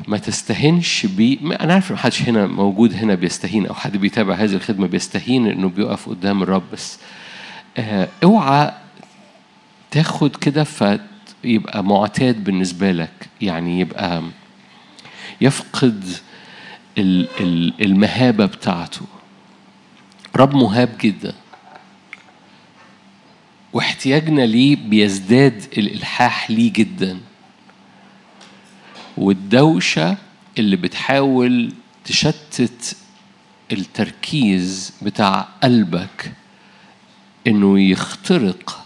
ما تستهنش بي انا عارف ان محدش هنا موجود هنا بيستهين او حد بيتابع هذه الخدمه بيستهين انه بيقف قدام الرب بس آه اوعى تاخد كده فيبقى معتاد بالنسبه لك يعني يبقى يفقد ال- ال- المهابه بتاعته رب مهاب جدا واحتياجنا ليه بيزداد الالحاح ليه جدا والدوشه اللي بتحاول تشتت التركيز بتاع قلبك انه يخترق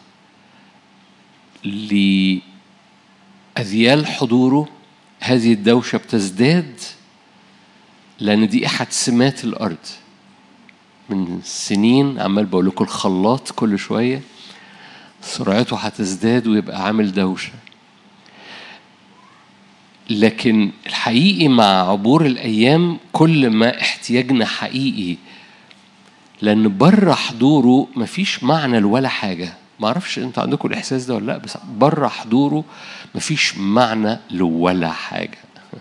لأذيال حضوره هذه الدوشة بتزداد لأن دي أحد سمات الأرض من سنين عمال بقول لكم الخلاط كل شوية سرعته هتزداد ويبقى عامل دوشة لكن الحقيقي مع عبور الأيام كل ما احتياجنا حقيقي لأن بره حضوره مفيش معنى لولا حاجة معرفش انتوا عندكم الإحساس ده ولا لأ بس بره حضوره مفيش معنى لولا حاجة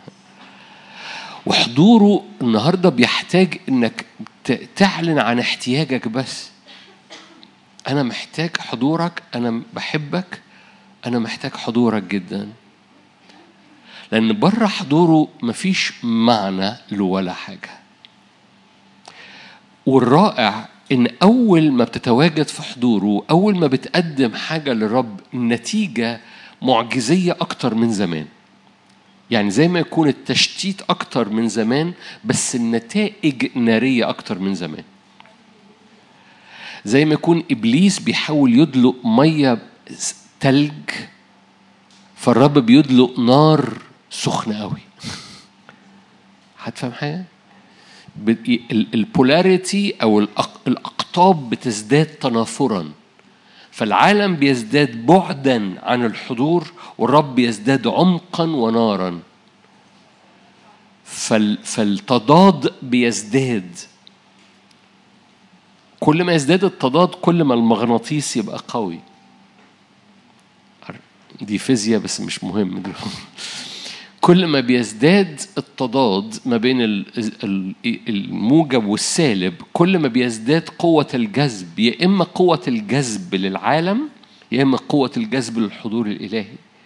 وحضوره النهارده بيحتاج انك ت- تعلن عن احتياجك بس انا محتاج حضورك انا بحبك انا محتاج حضورك جدا لان بره حضوره مفيش معنى له ولا حاجه والرائع ان اول ما بتتواجد في حضوره اول ما بتقدم حاجه للرب النتيجه معجزيه اكتر من زمان يعني زي ما يكون التشتيت اكتر من زمان بس النتائج ناريه اكتر من زمان زي ما يكون ابليس بيحاول يدلق ميه تلج فالرب بيدلق نار سخنه قوي هتفهم حاجه البولاريتي او الأق- الاقطاب بتزداد تنافرا فالعالم بيزداد بعدا عن الحضور والرب يزداد عمقا ونارا فال فالتضاد بيزداد كل ما يزداد التضاد كل ما المغناطيس يبقى قوي دي فيزياء بس مش مهم دلوقتي. كل ما بيزداد التضاد ما بين ال- ال- الموجب والسالب كل ما بيزداد قوة الجذب يا إما قوة الجذب للعالم يا إما قوة الجذب للحضور الإلهي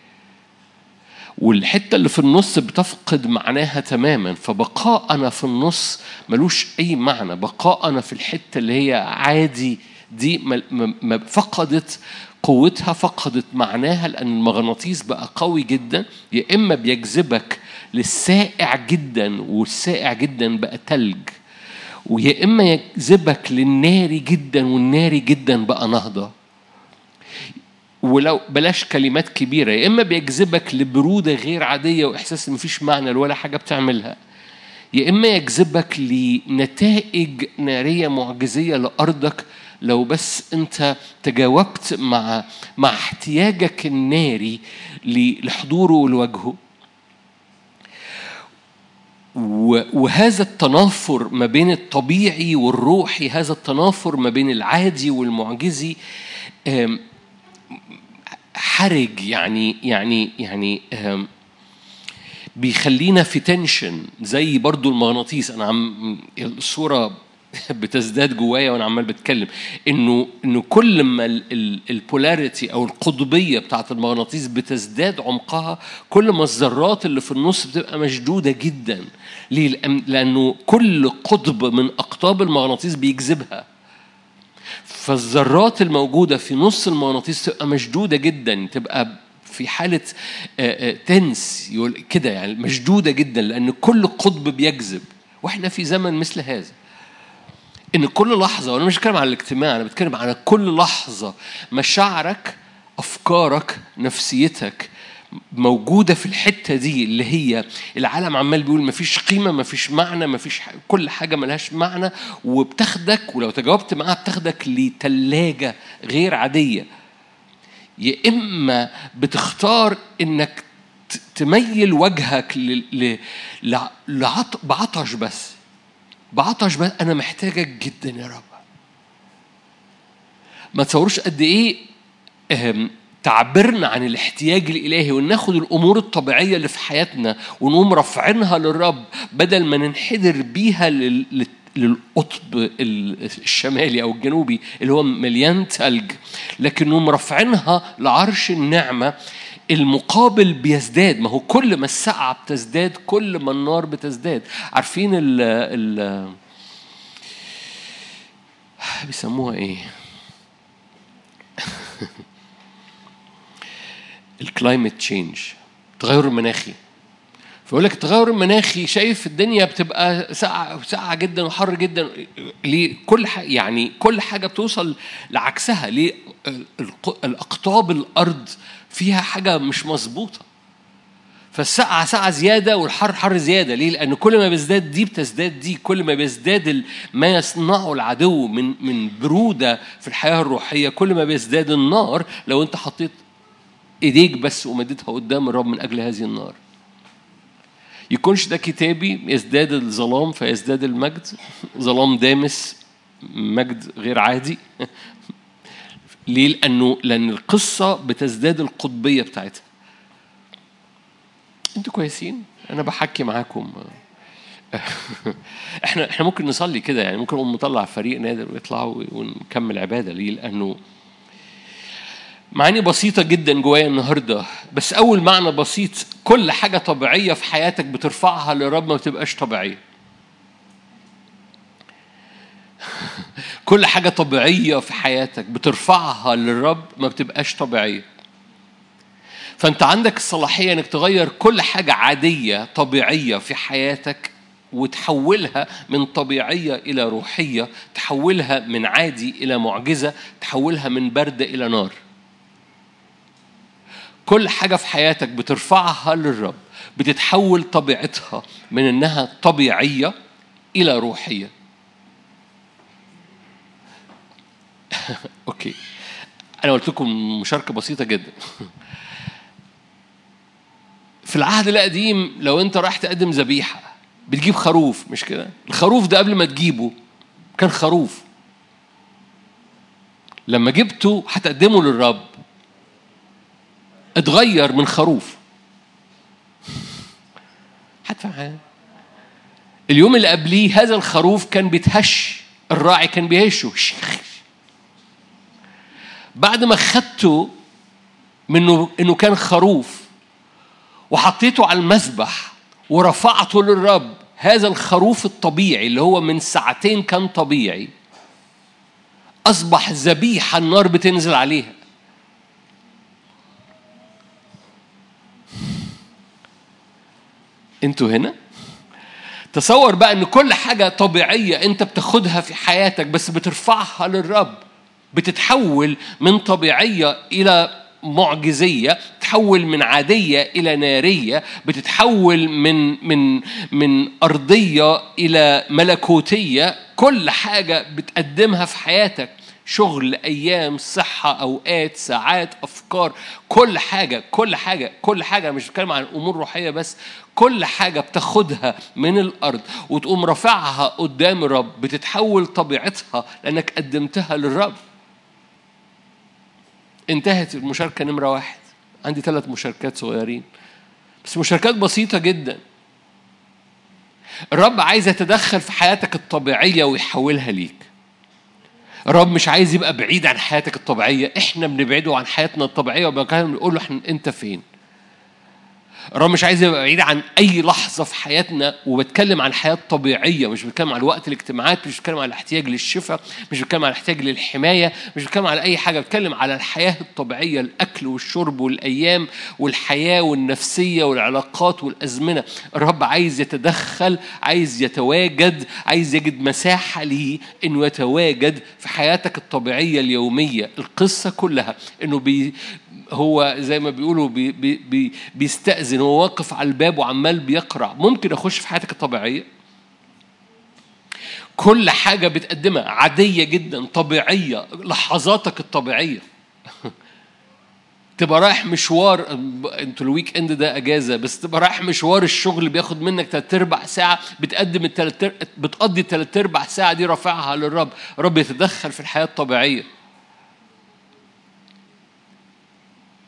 والحتة اللي في النص بتفقد معناها تماما فبقاء أنا في النص ملوش أي معنى بقاء أنا في الحتة اللي هي عادي دي ما- ما- ما فقدت قوتها فقدت معناها لأن المغناطيس بقى قوي جدا يا إما بيجذبك للسائع جدا والسائع جدا بقى تلج ويا إما يجذبك للناري جدا والناري جدا بقى نهضة ولو بلاش كلمات كبيرة يا إما بيجذبك لبرودة غير عادية وإحساس إن مفيش معنى ولا حاجة بتعملها يا إما يجذبك لنتائج نارية معجزية لأرضك لو بس أنت تجاوبت مع مع احتياجك الناري ل- لحضوره ولوجهه و- وهذا التنافر ما بين الطبيعي والروحي هذا التنافر ما بين العادي والمعجزي آم، حرج يعني يعني يعني آم، بيخلينا في تنشن زي برضو المغناطيس انا عم الصوره بتزداد جوايا وانا عمال بتكلم انه انه كل ما البولاريتي او القطبيه بتاعت المغناطيس بتزداد عمقها كل ما الذرات اللي في النص بتبقى مشدوده جدا ليه لأن- لانه كل قطب من اقطاب المغناطيس بيجذبها فالذرات الموجودة في نص المغناطيس تبقى مشدودة جدا تبقى في حالة آه، آه، تنس يقول كده يعني مشدودة جدا لأن كل قطب بيجذب واحنا في زمن مثل هذا ان كل لحظه وانا مش بتكلم عن الاجتماع انا بتكلم عن كل لحظه مشاعرك افكارك نفسيتك موجوده في الحته دي اللي هي العالم عمال بيقول مفيش قيمه مفيش معنى مفيش ح... كل حاجه ملهاش معنى وبتاخدك ولو تجاوبت معاها بتاخدك لتلاجه غير عاديه يا اما بتختار انك ت- تميل وجهك ل... ل... لع- لعط... بعطش بس بعطش بس انا محتاجك جدا يا رب ما تصوروش قد ايه أهم، تعبرنا عن الاحتياج الالهي وناخد الامور الطبيعيه اللي في حياتنا ونقوم رافعينها للرب بدل ما ننحدر بيها لل... لل- للقطب ال- الشمالي او الجنوبي اللي هو مليان ثلج لكن نقوم رافعينها لعرش النعمه المقابل بيزداد ما هو كل ما السقعه بتزداد كل ما النار بتزداد عارفين ال ال بيسموها ايه الكلايمت تشينج التغير المناخي فيقول لك التغير المناخي شايف الدنيا بتبقى ساقعه ساقعه جدا وحر جدا ليه كل حاجه يعني كل حاجه بتوصل لعكسها ليه الق- الاقطاب الارض فيها حاجه مش مظبوطه فالسقعة سقعة زيادة والحر حر زيادة ليه؟ لأن كل ما بيزداد دي بتزداد دي كل ما بيزداد ال- ما يصنعه العدو من من برودة في الحياة الروحية كل ما بيزداد النار لو أنت حطيت إيديك بس ومدتها قدام الرب من أجل هذه النار يكونش ده كتابي يزداد الظلام فيزداد المجد ظلام دامس مجد غير عادي ليه؟ لأنه لأن القصة بتزداد القطبية بتاعتها انتوا كويسين انا بحكي معاكم احنا احنا ممكن نصلي كده يعني ممكن نقوم نطلع فريق نادر ويطلعوا ونكمل عباده ليه لانه معاني بسيطة جدا جوايا النهاردة بس أول معنى بسيط كل حاجة طبيعية في حياتك بترفعها لرب ما بتبقاش طبيعية كل حاجة طبيعية في حياتك بترفعها للرب ما بتبقاش طبيعية فانت عندك الصلاحيه انك تغير كل حاجه عاديه طبيعيه في حياتك وتحولها من طبيعيه الى روحيه تحولها من عادي الى معجزه تحولها من برد الى نار كل حاجه في حياتك بترفعها للرب بتتحول طبيعتها من انها طبيعيه الى روحيه اوكي انا قلت لكم مشاركه بسيطه جدا في العهد القديم لو انت رايح تقدم ذبيحه بتجيب خروف مش كده الخروف ده قبل ما تجيبه كان خروف لما جبته هتقدمه للرب اتغير من خروف هتفهم حاجه اليوم اللي قبليه هذا الخروف كان بيتهش الراعي كان بيهشه بعد ما خدته منه انه كان خروف وحطيته على المذبح ورفعته للرب هذا الخروف الطبيعي اللي هو من ساعتين كان طبيعي أصبح ذبيحة النار بتنزل عليها انتوا هنا تصور بقى ان كل حاجة طبيعية انت بتاخدها في حياتك بس بترفعها للرب بتتحول من طبيعية إلى معجزية تحول من عادية إلى نارية بتتحول من من من أرضية إلى ملكوتية كل حاجة بتقدمها في حياتك شغل أيام صحة أوقات ساعات أفكار كل حاجة كل حاجة كل حاجة مش بتكلم عن أمور روحية بس كل حاجة بتاخدها من الأرض وتقوم رافعها قدام الرب بتتحول طبيعتها لأنك قدمتها للرب انتهت المشاركة نمرة واحد عندي ثلاث مشاركات صغيرين بس مشاركات بسيطة جدا الرب عايز يتدخل في حياتك الطبيعية ويحولها ليك الرب مش عايز يبقى بعيد عن حياتك الطبيعية احنا بنبعده عن حياتنا الطبيعية وبنقول له احنا انت فين الرب مش عايز يبقى بعيد عن اي لحظه في حياتنا وبتكلم عن حياه طبيعيه مش بتكلم عن وقت الاجتماعات مش بتكلم عن الاحتياج للشفاء مش بتكلم عن الاحتياج للحمايه مش بتكلم على اي حاجه بتكلم على الحياه الطبيعيه الاكل والشرب والايام والحياه والنفسيه والعلاقات والازمنه الرب عايز يتدخل عايز يتواجد عايز يجد مساحه ليه انه يتواجد في حياتك الطبيعيه اليوميه القصه كلها انه بي هو زي ما بيقولوا بي بي بي بيستأذن هو واقف على الباب وعمال بيقرع ممكن اخش في حياتك الطبيعيه كل حاجه بتقدمها عاديه جدا طبيعيه لحظاتك الطبيعيه تبقى رايح مشوار انتوا الويك اند ده اجازه بس تبقى رايح مشوار الشغل بياخد منك تلات ارباع ساعه بتقدم التلات بتقضي التلات ارباع ساعه دي رافعها للرب الرب يتدخل في الحياه الطبيعيه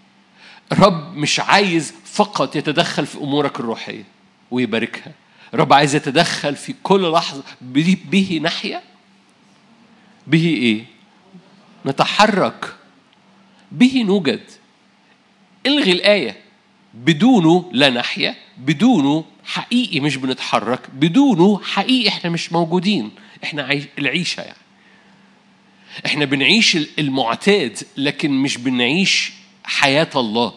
رب مش عايز فقط يتدخل في امورك الروحيه ويباركها رب عايز يتدخل في كل لحظه به, به نحيا به ايه نتحرك به نوجد الغي الايه بدونه لا نحيا بدونه حقيقي مش بنتحرك بدونه حقيقي احنا مش موجودين احنا عايش العيشه يعني احنا بنعيش المعتاد لكن مش بنعيش حياه الله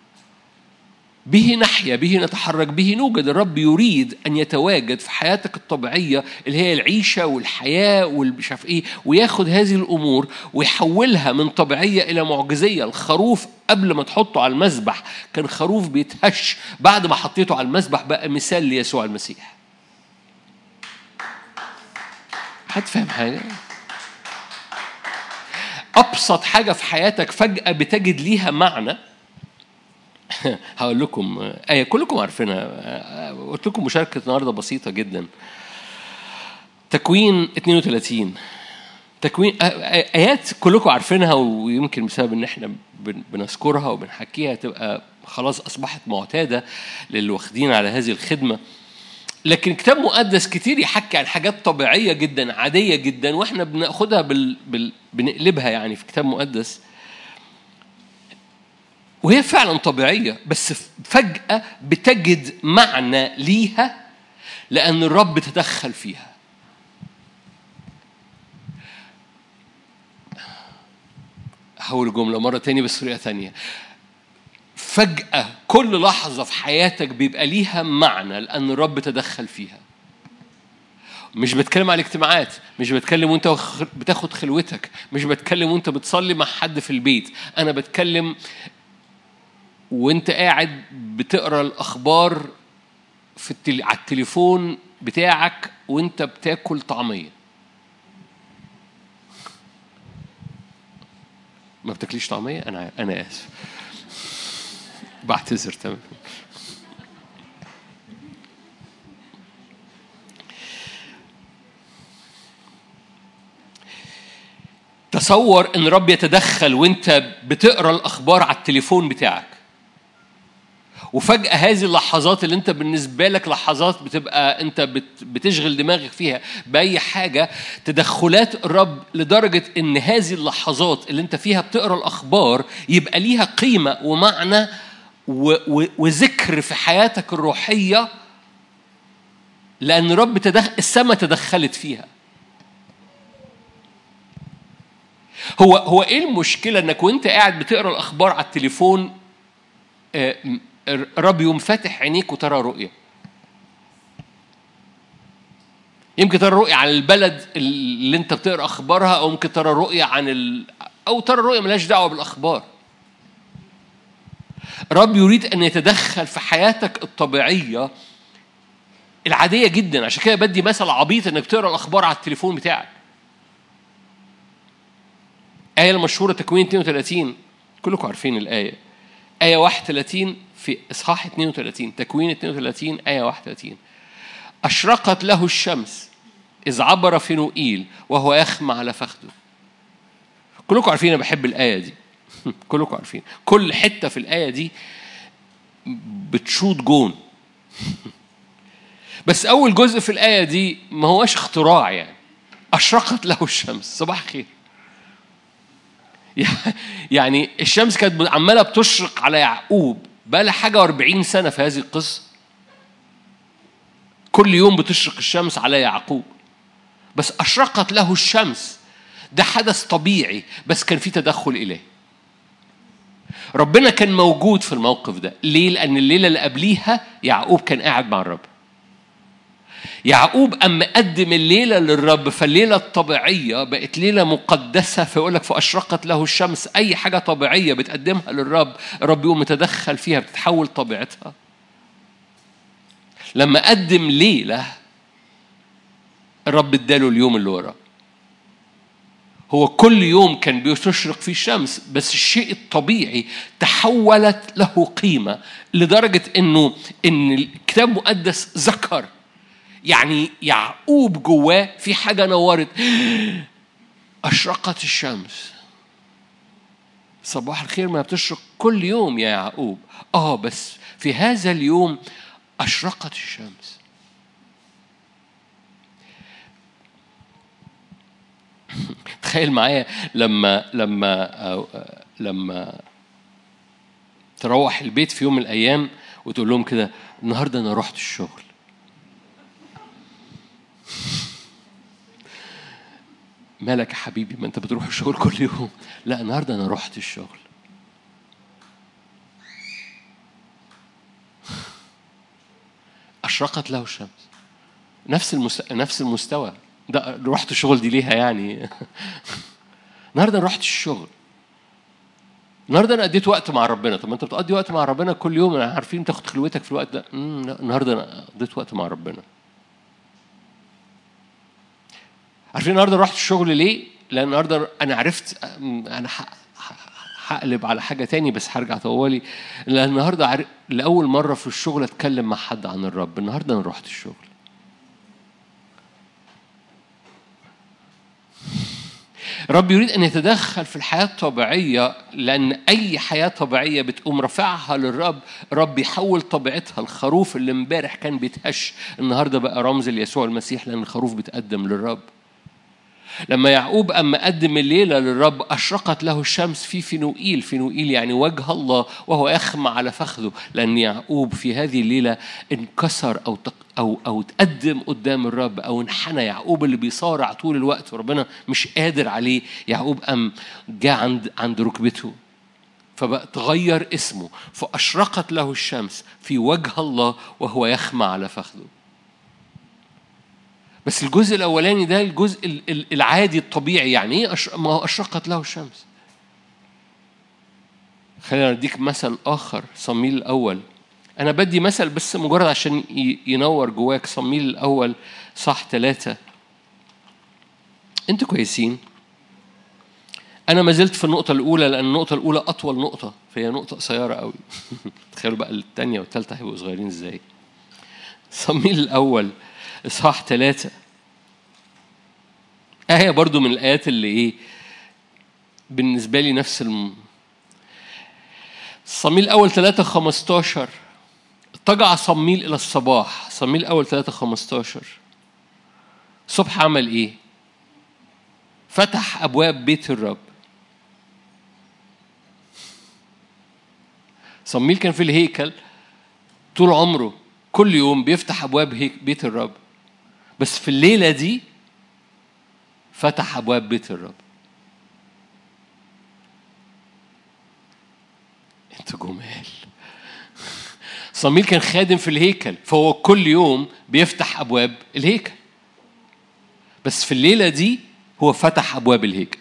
به نحيا به نتحرك به نوجد الرب يريد ان يتواجد في حياتك الطبيعيه اللي هي العيشه والحياه والمش عارف ايه وياخد هذه الامور ويحولها من طبيعيه الى معجزيه الخروف قبل ما تحطه على المذبح كان خروف بيتهش بعد ما حطيته على المذبح بقى مثال ليسوع المسيح حد فاهم حاجه ابسط حاجه في حياتك فجاه بتجد ليها معنى هقول لكم آية كلكم عارفينها قلت لكم مشاركة النهاردة بسيطة جدا تكوين 32 تكوين آيات كلكم عارفينها ويمكن بسبب إن إحنا بنذكرها وبنحكيها تبقى خلاص أصبحت معتادة للي واخدين على هذه الخدمة لكن كتاب مقدس كتير يحكي عن حاجات طبيعية جدا عادية جدا واحنا بناخدها بال... بال... بنقلبها يعني في كتاب مقدس وهي فعلا طبيعية بس فجأة بتجد معنى ليها لأن الرب تدخل فيها هقول الجملة مرة تاني بس بطريقة تانية فجأة كل لحظة في حياتك بيبقى ليها معنى لأن الرب تدخل فيها مش بتكلم على الاجتماعات مش بتكلم وانت بتاخد خلوتك مش بتكلم وانت بتصلي مع حد في البيت انا بتكلم وانت قاعد بتقرا الاخبار في التل... على التليفون بتاعك وانت بتاكل طعميه ما بتاكليش طعميه انا انا اسف بعتذر تمام تصور ان رب يتدخل وانت بتقرا الاخبار على التليفون بتاعك وفجأة هذه اللحظات اللي انت بالنسبة لك لحظات بتبقى انت بتشغل دماغك فيها بأي حاجة تدخلات الرب لدرجة ان هذه اللحظات اللي انت فيها بتقرا الأخبار يبقى ليها قيمة ومعنى وذكر في حياتك الروحية لأن رب تدخل السماء تدخلت فيها هو هو ايه المشكلة انك وانت قاعد بتقرا الأخبار على التليفون الرب يوم فاتح عينيك وترى رؤية يمكن ترى رؤية عن البلد اللي انت بتقرا اخبارها او ممكن ترى رؤية عن ال... او ترى رؤية ملهاش دعوة بالاخبار رب يريد ان يتدخل في حياتك الطبيعية العادية جدا عشان كده بدي مثل عبيط انك تقرا الاخبار على التليفون بتاعك آية المشهورة تكوين 32 كلكم عارفين الآية آية 31 في إصحاح 32 تكوين 32 آية 31 أشرقت له الشمس إذ عبر فينوئيل وهو يخمع على فخذه كلكم عارفين أنا بحب الآية دي كلكم عارفين كل حتة في الآية دي بتشوط جون بس أول جزء في الآية دي ما هوش اختراع يعني أشرقت له الشمس صباح الخير يعني الشمس كانت عمالة بتشرق على يعقوب بقى لها حاجة وأربعين سنة في هذه القصة كل يوم بتشرق الشمس على يعقوب بس أشرقت له الشمس ده حدث طبيعي بس كان في تدخل إليه ربنا كان موجود في الموقف ده ليه؟ لأن الليلة اللي قبليها يعقوب كان قاعد مع الرب يعقوب أما قدم الليلة للرب فالليلة الطبيعية بقت ليلة مقدسة فيقول لك فأشرقت له الشمس أي حاجة طبيعية بتقدمها للرب الرب يقوم متدخل فيها بتتحول طبيعتها لما قدم ليلة الرب اداله اليوم اللي وراه هو كل يوم كان بتشرق فيه الشمس بس الشيء الطبيعي تحولت له قيمة لدرجة انه ان الكتاب المقدس ذكر يعني يعقوب جواه في حاجة نورت أشرقت الشمس صباح الخير ما بتشرق كل يوم يا يعقوب اه بس في هذا اليوم اشرقت الشمس تخيل معايا لما لما لما تروح البيت في يوم من الايام وتقول لهم كده النهارده انا رحت الشغل مالك يا حبيبي ما انت بتروح الشغل كل يوم لا النهارده انا رحت الشغل اشرقت له الشمس نفس المس... نفس المستوى ده رحت الشغل دي ليها يعني النهارده انا رحت الشغل النهارده انا اديت وقت مع ربنا طب ما انت بتقضي وقت مع ربنا كل يوم انا عارفين تاخد خلوتك في الوقت ده لا النهارده انا قضيت وقت مع ربنا عارفين النهارده رحت الشغل ليه؟ لان النهارده انا عرفت انا هقلب على حاجه تاني بس هرجع طوالي لان النهارده عر... لاول مره في الشغل اتكلم مع حد عن الرب النهارده انا رحت الشغل رب يريد ان يتدخل في الحياه الطبيعيه لان اي حياه طبيعيه بتقوم رافعها للرب رب يحول طبيعتها الخروف اللي امبارح كان بيتهش النهارده بقى رمز ليسوع المسيح لان الخروف بيتقدم للرب لما يعقوب أما قدم الليلة للرب أشرقت له الشمس في فينوئيل فينوئيل يعني وجه الله وهو يخمع على فخذه لأن يعقوب في هذه الليلة انكسر أو تق أو أو تقدم قدام الرب أو انحنى يعقوب اللي بيصارع طول الوقت وربنا مش قادر عليه يعقوب أم جاء عند عند ركبته فبقى تغير اسمه فأشرقت له الشمس في وجه الله وهو يخمع على فخذه بس الجزء الاولاني ده الجزء العادي الطبيعي يعني ايه ما هو اشرقت له الشمس خلينا نديك مثل اخر صميل الاول انا بدي مثل بس مجرد عشان ينور جواك صميل الاول صح ثلاثة انتوا كويسين انا ما زلت في النقطة الأولى لأن النقطة الأولى أطول نقطة فهي نقطة قصيرة قوي تخيلوا بقى الثانية والثالثة هيبقوا صغيرين ازاي صميل الأول إصحاح ثلاثة آية برضو من الآيات اللي إيه بالنسبة لي نفس الم... صميل أول ثلاثة خمستاشر اضطجع صميل إلى الصباح صميل أول ثلاثة خمستاشر الصبح عمل إيه؟ فتح أبواب بيت الرب صميل كان في الهيكل طول عمره كل يوم بيفتح أبواب بيت الرب بس في الليلة دي فتح أبواب بيت الرب انت جمال صميل كان خادم في الهيكل فهو كل يوم بيفتح أبواب الهيكل بس في الليلة دي هو فتح أبواب الهيكل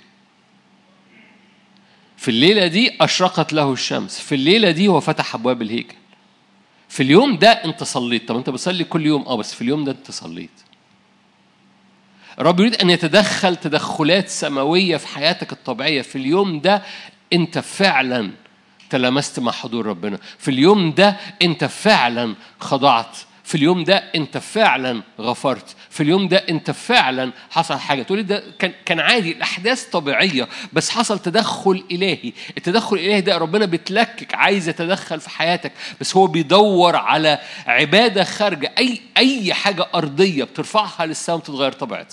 في الليلة دي أشرقت له الشمس في الليلة دي هو فتح أبواب الهيكل في اليوم ده أنت صليت طب أنت بتصلي كل يوم أه بس في اليوم ده أنت صليت الرب يريد أن يتدخل تدخلات سماوية في حياتك الطبيعية في اليوم ده أنت فعلا تلامست مع حضور ربنا في اليوم ده أنت فعلا خضعت في اليوم ده انت فعلا غفرت في اليوم ده انت فعلا حصل حاجه تقولي ده كان كان عادي الاحداث طبيعيه بس حصل تدخل الهي التدخل الالهي ده ربنا بتلكك عايز يتدخل في حياتك بس هو بيدور على عباده خارجه اي اي حاجه ارضيه بترفعها للسماء بتتغير طبيعتها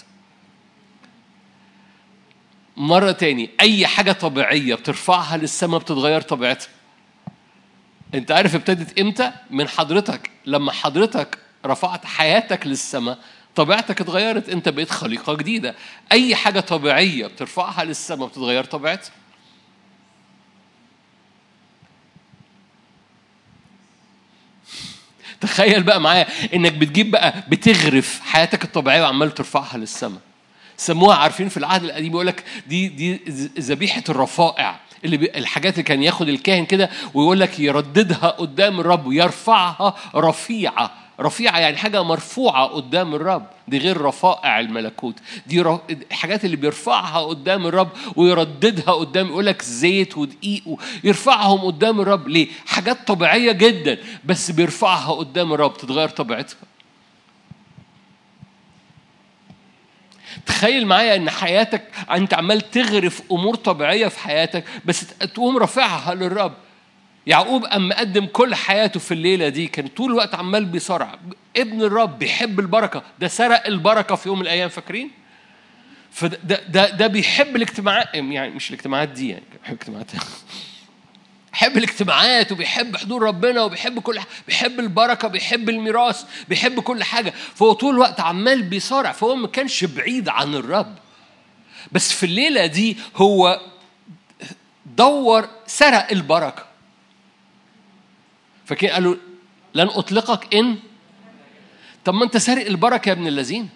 مرة تاني أي حاجة طبيعية بترفعها للسماء بتتغير طبيعتها أنت عارف ابتدت إمتى؟ من حضرتك لما حضرتك رفعت حياتك للسماء طبيعتك اتغيرت أنت بقيت خليقة جديدة أي حاجة طبيعية بترفعها للسماء بتتغير طبيعتها تخيل بقى معايا انك بتجيب بقى بتغرف حياتك الطبيعيه وعمال ترفعها للسماء سموها عارفين في العهد القديم يقول لك دي دي ذبيحه الرفائع اللي بي الحاجات اللي كان ياخد الكاهن كده ويقول لك يرددها قدام الرب ويرفعها رفيعه رفيعه يعني حاجه مرفوعه قدام الرب دي غير رفائع الملكوت دي الحاجات اللي بيرفعها قدام الرب ويرددها قدام يقول لك زيت ودقيق يرفعهم قدام الرب ليه حاجات طبيعيه جدا بس بيرفعها قدام الرب تتغير طبيعتها تخيل معايا ان حياتك انت عمال تغرف امور طبيعيه في حياتك بس تقوم رافعها للرب يعقوب أم قدم كل حياته في الليلة دي كان طول الوقت عمال بيصارع ابن الرب بيحب البركة ده سرق البركة في يوم من الأيام فاكرين؟ فده ده, ده, ده بيحب الاجتماعات يعني مش الاجتماعات دي يعني بيحب الاجتماعات بيحب الاجتماعات وبيحب حضور ربنا وبيحب كل حاجة بيحب البركة بيحب الميراث بيحب كل حاجة فهو طول الوقت عمال بيصارع فهو ما كانش بعيد عن الرب بس في الليلة دي هو دور سرق البركة فكان قالوا لن أطلقك إن طب ما أنت سارق البركة يا ابن اللذين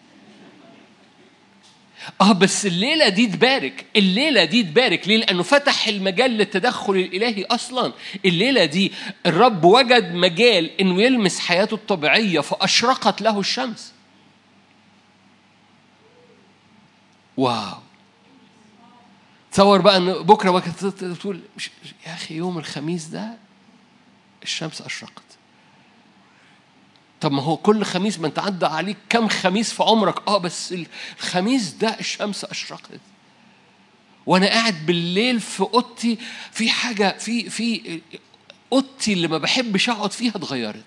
اه بس الليله دي تبارك الليله دي تبارك ليه لانه فتح المجال للتدخل الالهي اصلا الليله دي الرب وجد مجال انه يلمس حياته الطبيعيه فاشرقت له الشمس واو تصور بقى ان بكره بقى تقول يا اخي يوم الخميس ده الشمس اشرقت طب ما هو كل خميس ما انت عدى عليك كم خميس في عمرك اه بس الخميس ده الشمس اشرقت وانا قاعد بالليل في اوضتي في حاجه في في اوضتي اللي ما بحبش اقعد فيها اتغيرت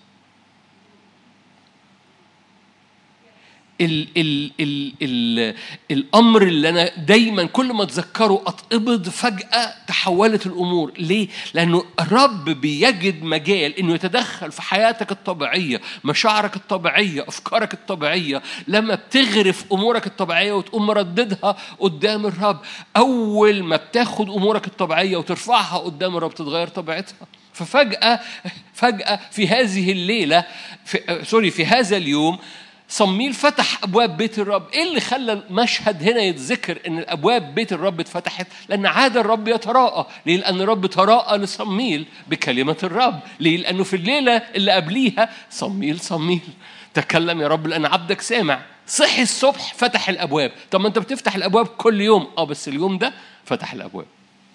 ال ال ال ال الامر اللي انا دايما كل ما اتذكره اتقبض فجاه تحولت الامور ليه لانه الرب بيجد مجال انه يتدخل في حياتك الطبيعيه مشاعرك الطبيعيه افكارك الطبيعيه لما بتغرف امورك الطبيعيه وتقوم مرددها قدام الرب اول ما بتاخد امورك الطبيعيه وترفعها قدام الرب تتغير طبيعتها ففجاه فجاه في هذه الليله في سوري في هذا اليوم صميل فتح ابواب بيت الرب ايه اللي خلى المشهد هنا يتذكر ان الابواب بيت الرب اتفتحت لان عاد الرب يتراءى ليه لان الرب تراءى لصميل بكلمه الرب ليه لانه في الليله اللي قبليها صميل صميل تكلم يا رب لان عبدك سامع صحي الصبح فتح الابواب طب ما انت بتفتح الابواب كل يوم اه بس اليوم ده فتح الابواب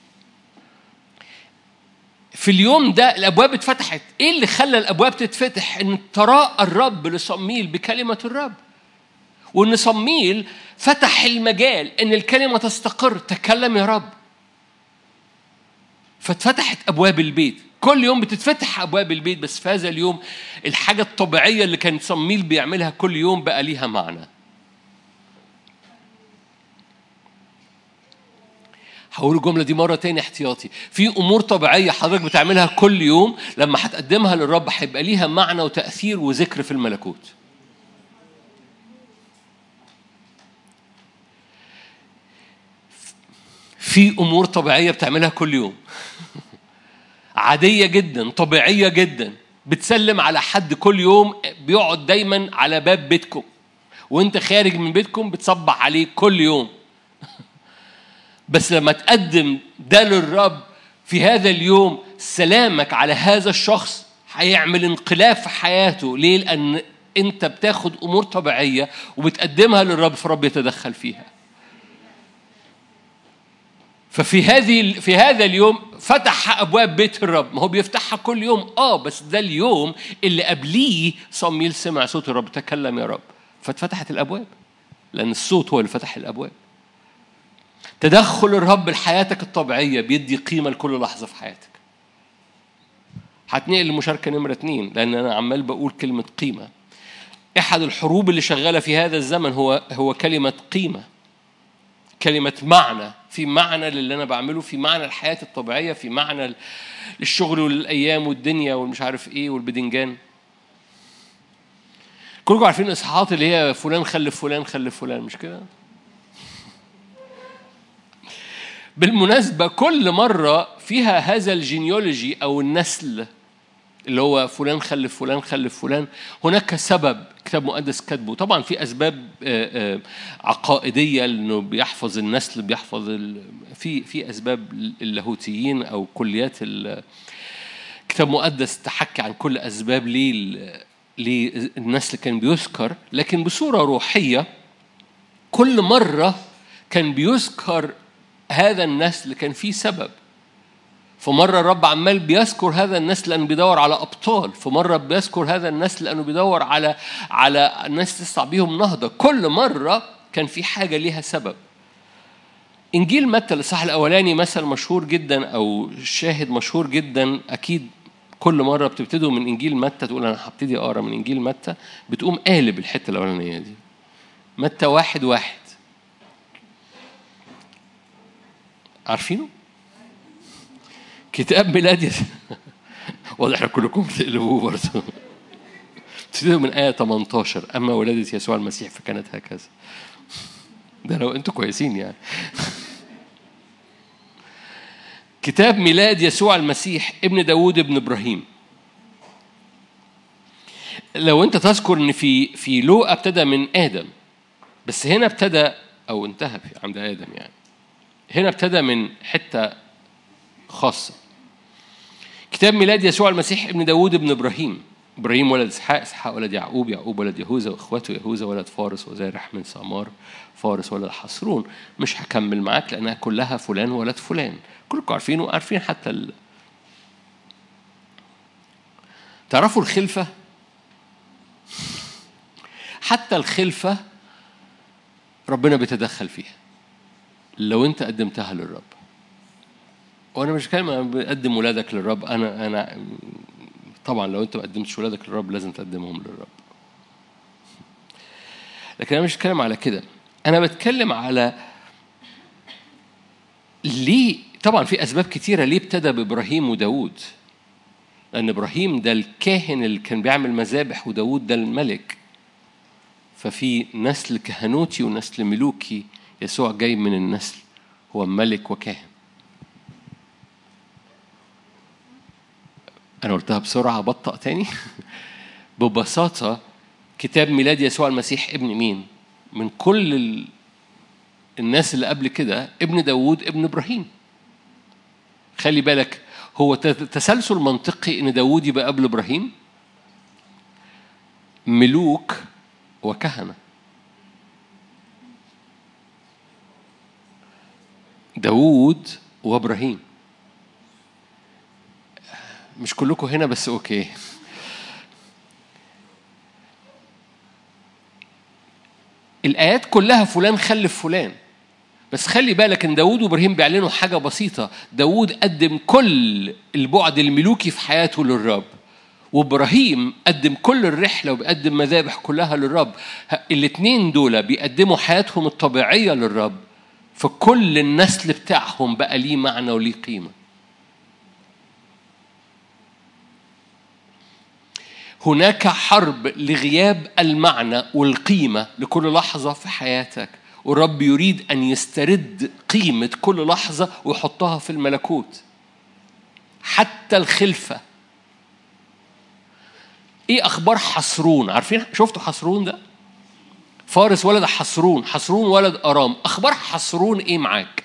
في اليوم ده الابواب اتفتحت ايه اللي خلى الابواب تتفتح ان تراءى الرب لصميل بكلمه الرب وان صميل فتح المجال ان الكلمه تستقر تكلم يا رب فاتفتحت ابواب البيت كل يوم بتتفتح ابواب البيت بس في هذا اليوم الحاجه الطبيعيه اللي كان صميل بيعملها كل يوم بقى ليها معنى هقول الجمله دي مره تاني احتياطي في امور طبيعيه حضرتك بتعملها كل يوم لما هتقدمها للرب هيبقى ليها معنى وتاثير وذكر في الملكوت في امور طبيعيه بتعملها كل يوم عاديه جدا طبيعيه جدا بتسلم على حد كل يوم بيقعد دايما على باب بيتكم وانت خارج من بيتكم بتصبح عليه كل يوم بس لما تقدم ده للرب في هذا اليوم سلامك على هذا الشخص هيعمل انقلاب في حياته ليه لان انت بتاخد امور طبيعيه وبتقدمها للرب فالرب يتدخل فيها ففي هذه في هذا اليوم فتح ابواب بيت الرب ما هو بيفتحها كل يوم اه بس ده اليوم اللي قبليه صميل سمع صوت الرب تكلم يا رب فاتفتحت الابواب لان الصوت هو اللي فتح الابواب تدخل الرب لحياتك الطبيعية بيدي قيمة لكل لحظة في حياتك هتنقل لمشاركة نمرة اتنين لأن أنا عمال بقول كلمة قيمة أحد الحروب اللي شغالة في هذا الزمن هو هو كلمة قيمة كلمة معنى في معنى للي أنا بعمله في معنى الحياة الطبيعية في معنى للشغل والأيام والدنيا والمش عارف إيه والبدنجان كلكم عارفين الإصحاحات اللي هي فلان خلف فلان خلف فلان مش كده؟ بالمناسبة كل مرة فيها هذا الجينيولوجي أو النسل اللي هو فلان خلف فلان خلف فلان هناك سبب كتاب مقدس كاتبه طبعا في اسباب عقائديه انه بيحفظ النسل بيحفظ في في اسباب اللاهوتيين او كليات كتاب مقدس تحكي عن كل اسباب ليه ليه النسل كان بيذكر لكن بصوره روحيه كل مره كان بيذكر هذا النسل كان فيه سبب فمرة الرب عمال بيذكر هذا النسل لأنه بيدور على أبطال فمرة بيذكر هذا النسل لأنه بيدور على على ناس تسعى بيهم نهضة كل مرة كان في حاجة ليها سبب إنجيل متى الإصحاح الأولاني مثل مشهور جدا أو شاهد مشهور جدا أكيد كل مرة بتبتدوا من إنجيل متى تقول أنا هبتدي أقرأ من إنجيل متى بتقوم قالب الحتة الأولانية دي متى واحد واحد عارفينه؟ كتاب ميلاد يس... واضح كلكم بتقلبوه برضه تبتدوا من آية 18 أما ولادة يسوع المسيح فكانت هكذا ده لو أنتوا كويسين يعني كتاب ميلاد يسوع المسيح ابن داوود ابن إبراهيم لو أنت تذكر إن في في لوقا ابتدى من آدم بس هنا ابتدى أو انتهى عند آدم يعني هنا ابتدى من حتة خاصة كتاب ميلاد يسوع المسيح ابن داوود ابن إبراهيم إبراهيم ولد إسحاق إسحاق ولد يعقوب يعقوب ولد يهوذا وإخوته يهوذا ولد فارس وزارح من سامار فارس ولد حصرون مش هكمل معاك لأنها كلها فلان ولد فلان كلكم عارفين وعارفين حتى ال... تعرفوا الخلفة حتى الخلفة ربنا بيتدخل فيها لو انت قدمتها للرب وانا مش كلمة بقدم ولادك للرب انا انا طبعا لو انت ما قدمتش ولادك للرب لازم تقدمهم للرب لكن انا مش بتكلم على كده انا بتكلم على ليه طبعا في اسباب كتيره ليه ابتدى بابراهيم وداود لان ابراهيم ده الكاهن اللي كان بيعمل مذابح وداود ده الملك ففي نسل كهنوتي ونسل ملوكي يسوع جاي من النسل هو ملك وكاهن أنا قلتها بسرعة بطأ تاني ببساطة كتاب ميلاد يسوع المسيح ابن مين؟ من كل ال... الناس اللي قبل كده ابن داوود ابن إبراهيم خلي بالك هو تسلسل منطقي ان داوود يبقى قبل ابراهيم ملوك وكهنه داوود وابراهيم مش كلكم هنا بس اوكي الايات كلها فلان خلف فلان بس خلي بالك ان داوود وابراهيم بيعلنوا حاجه بسيطه داوود قدم كل البعد الملوكي في حياته للرب وابراهيم قدم كل الرحله وبيقدم مذابح كلها للرب الاثنين دول بيقدموا حياتهم الطبيعيه للرب فكل النسل بتاعهم بقى ليه معنى وليه قيمه هناك حرب لغياب المعنى والقيمة لكل لحظة في حياتك والرب يريد أن يسترد قيمة كل لحظة ويحطها في الملكوت حتى الخلفة ايه اخبار حصرون عارفين شفتوا حصرون ده فارس ولد حصرون حصرون ولد ارام اخبار حصرون ايه معاك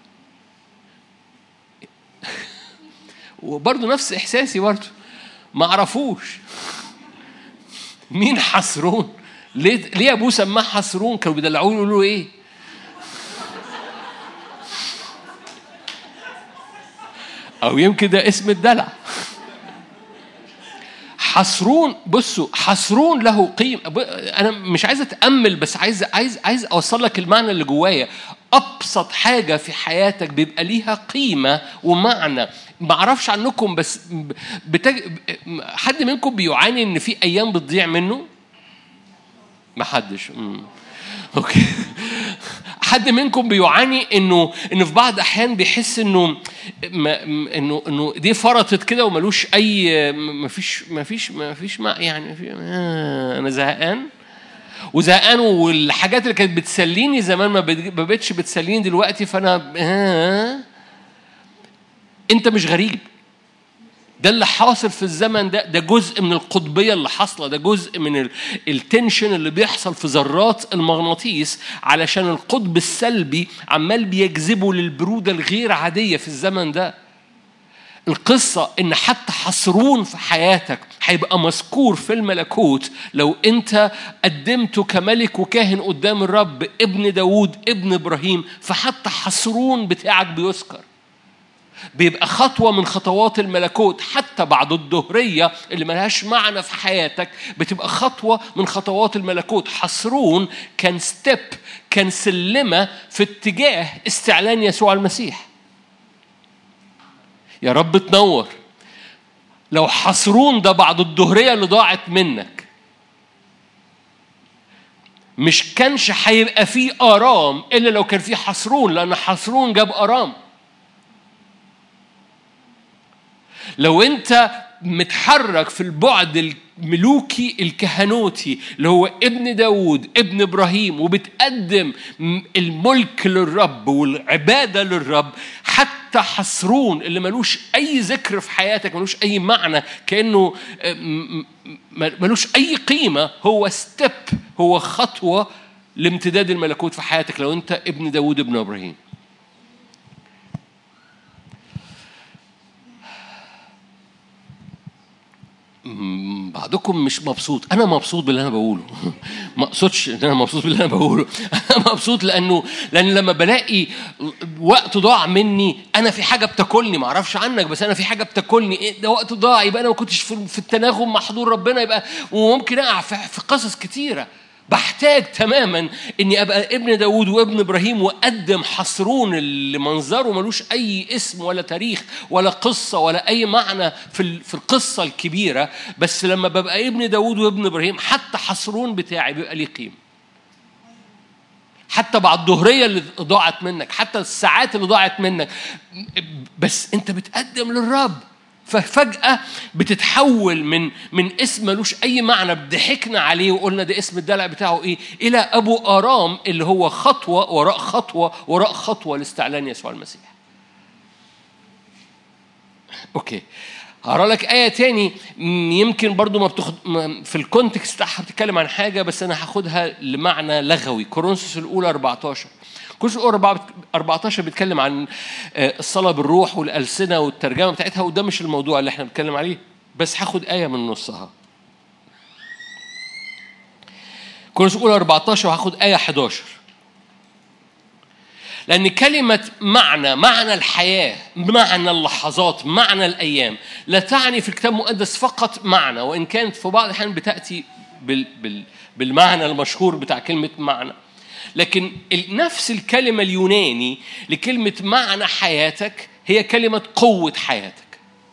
وبرضه نفس احساسي برضه ما عرفوش مين حصرون ليه ليه ابوه سماه حصرون كانوا بيدلعوه يقولوا له ايه او يمكن ده اسم الدلع حصرون بصوا حصرون له قيمة أنا مش عايز أتأمل بس عايز عايز عايز أوصل لك المعنى اللي جوايا أبسط حاجة في حياتك بيبقى ليها قيمة ومعنى ما أعرفش عنكم بس بتج... حد منكم بيعاني إن في أيام بتضيع منه؟ ما حدش مم. اوكي حد منكم بيعاني انه انه في بعض الاحيان بيحس انه ما انه انه دي فرطت كده وملوش اي ما فيش ما فيش ما فيش ما يعني في آه انا زهقان وزهقان والحاجات اللي كانت بتسليني زمان ما بقتش بتسليني دلوقتي فانا آه انت مش غريب ده اللي حاصل في الزمن ده ده جزء من القطبية اللي حاصلة ده جزء من التنشن اللي بيحصل في ذرات المغناطيس علشان القطب السلبي عمال بيجذبه للبرودة الغير عادية في الزمن ده القصة إن حتى حصرون في حياتك هيبقى مذكور في الملكوت لو أنت قدمته كملك وكاهن قدام الرب ابن داوود ابن إبراهيم فحتى حصرون بتاعك بيذكر بيبقى خطوة من خطوات الملكوت حتى بعد الظهرية اللي ملهاش معنى في حياتك بتبقى خطوة من خطوات الملكوت حصرون كان ستيب كان سلمة في اتجاه استعلان يسوع المسيح يا رب تنور لو حصرون ده بعد الظهرية اللي ضاعت منك مش كانش هيبقى فيه آرام إلا لو كان فيه حصرون لأن حصرون جاب آرام لو أنت متحرك في البعد الملوكي الكهنوتي اللي هو ابن داود ابن إبراهيم وبتقدم الملك للرب والعبادة للرب حتى حصرون اللي ملوش أي ذكر في حياتك ملوش أي معنى كأنه ملوش أي قيمة هو ستيب هو خطوة لامتداد الملكوت في حياتك لو أنت ابن داود ابن إبراهيم بعضكم مش مبسوط انا مبسوط باللي انا بقوله ما اقصدش ان انا مبسوط باللي انا بقوله انا مبسوط لانه لان لما بلاقي وقت ضاع مني انا في حاجه بتاكلني ما اعرفش عنك بس انا في حاجه بتاكلني إيه ده وقت ضاع يبقى انا ما كنتش في التناغم مع حضور ربنا يبقى وممكن اقع في قصص كتيره بحتاج تماما اني ابقى ابن داود وابن ابراهيم واقدم حصرون اللي منظره ملوش اي اسم ولا تاريخ ولا قصه ولا اي معنى في في القصه الكبيره بس لما ببقى ابن داود وابن ابراهيم حتى حصرون بتاعي بيبقى ليه قيمه حتى بعد الظهرية اللي ضاعت منك حتى الساعات اللي ضاعت منك بس انت بتقدم للرب ففجأة بتتحول من من اسم ملوش أي معنى ضحكنا عليه وقلنا ده اسم الدلع بتاعه إيه إلى أبو آرام اللي هو خطوة وراء خطوة وراء خطوة لاستعلان يسوع المسيح. أوكي. هقرا لك آية تاني يمكن برضو ما بتخد في الكونتكست بتاعها بتتكلم عن حاجة بس أنا هاخدها لمعنى لغوي كورنثوس الأولى 14 كورنثوس الأولى 14 بيتكلم عن الصلاة بالروح والألسنة والترجمة بتاعتها وده مش الموضوع اللي احنا بنتكلم عليه بس هاخد آية من نصها كورنثوس الأولى 14 وهاخد آية 11 لأن كلمة معنى معنى الحياة معنى اللحظات معنى الأيام لا تعني في الكتاب المقدس فقط معنى وإن كانت في بعض الأحيان بتأتي بال بال بالمعنى المشهور بتاع كلمة معنى لكن نفس الكلمة اليوناني لكلمة معنى حياتك هي كلمة قوة حياتك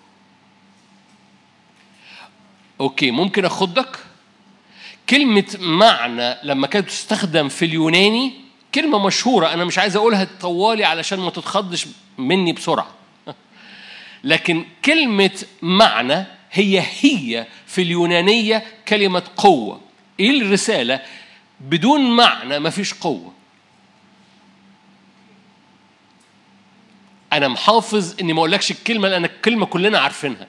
أوكي ممكن أخدك كلمة معنى لما كانت تستخدم في اليوناني كلمة مشهورة أنا مش عايز أقولها طوالي علشان ما تتخضش مني بسرعة لكن كلمة معنى هي هي في اليونانية كلمة قوة إيه الرسالة؟ بدون معنى مفيش قوة أنا محافظ إني ما أقولكش الكلمة لأن الكلمة كلنا عارفينها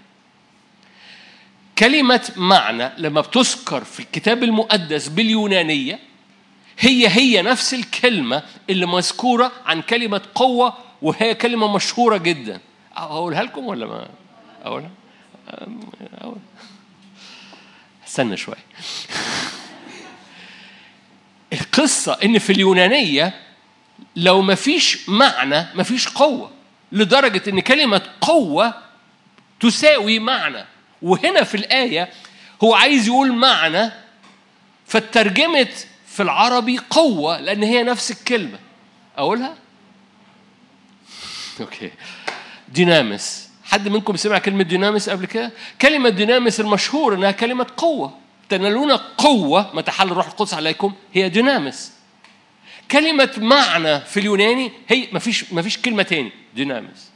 كلمة معنى لما بتذكر في الكتاب المقدس باليونانية هي هي نفس الكلمة اللي مذكورة عن كلمة قوة وهي كلمة مشهورة جدا أقولها لكم ولا ما أقولها؟ أقول. استنى شوي القصة إن في اليونانية لو ما فيش معنى ما فيش قوة لدرجة إن كلمة قوة تساوي معنى وهنا في الآية هو عايز يقول معنى فاترجمت في العربي قوة لأن هي نفس الكلمة أقولها؟ أوكي دينامس حد منكم سمع كلمة دينامس قبل كده؟ كلمة دينامس المشهور إنها كلمة قوة تنالون قوة متى حل الروح القدس عليكم هي دينامس كلمة معنى في اليوناني هي ما فيش ما فيش كلمة تاني دينامس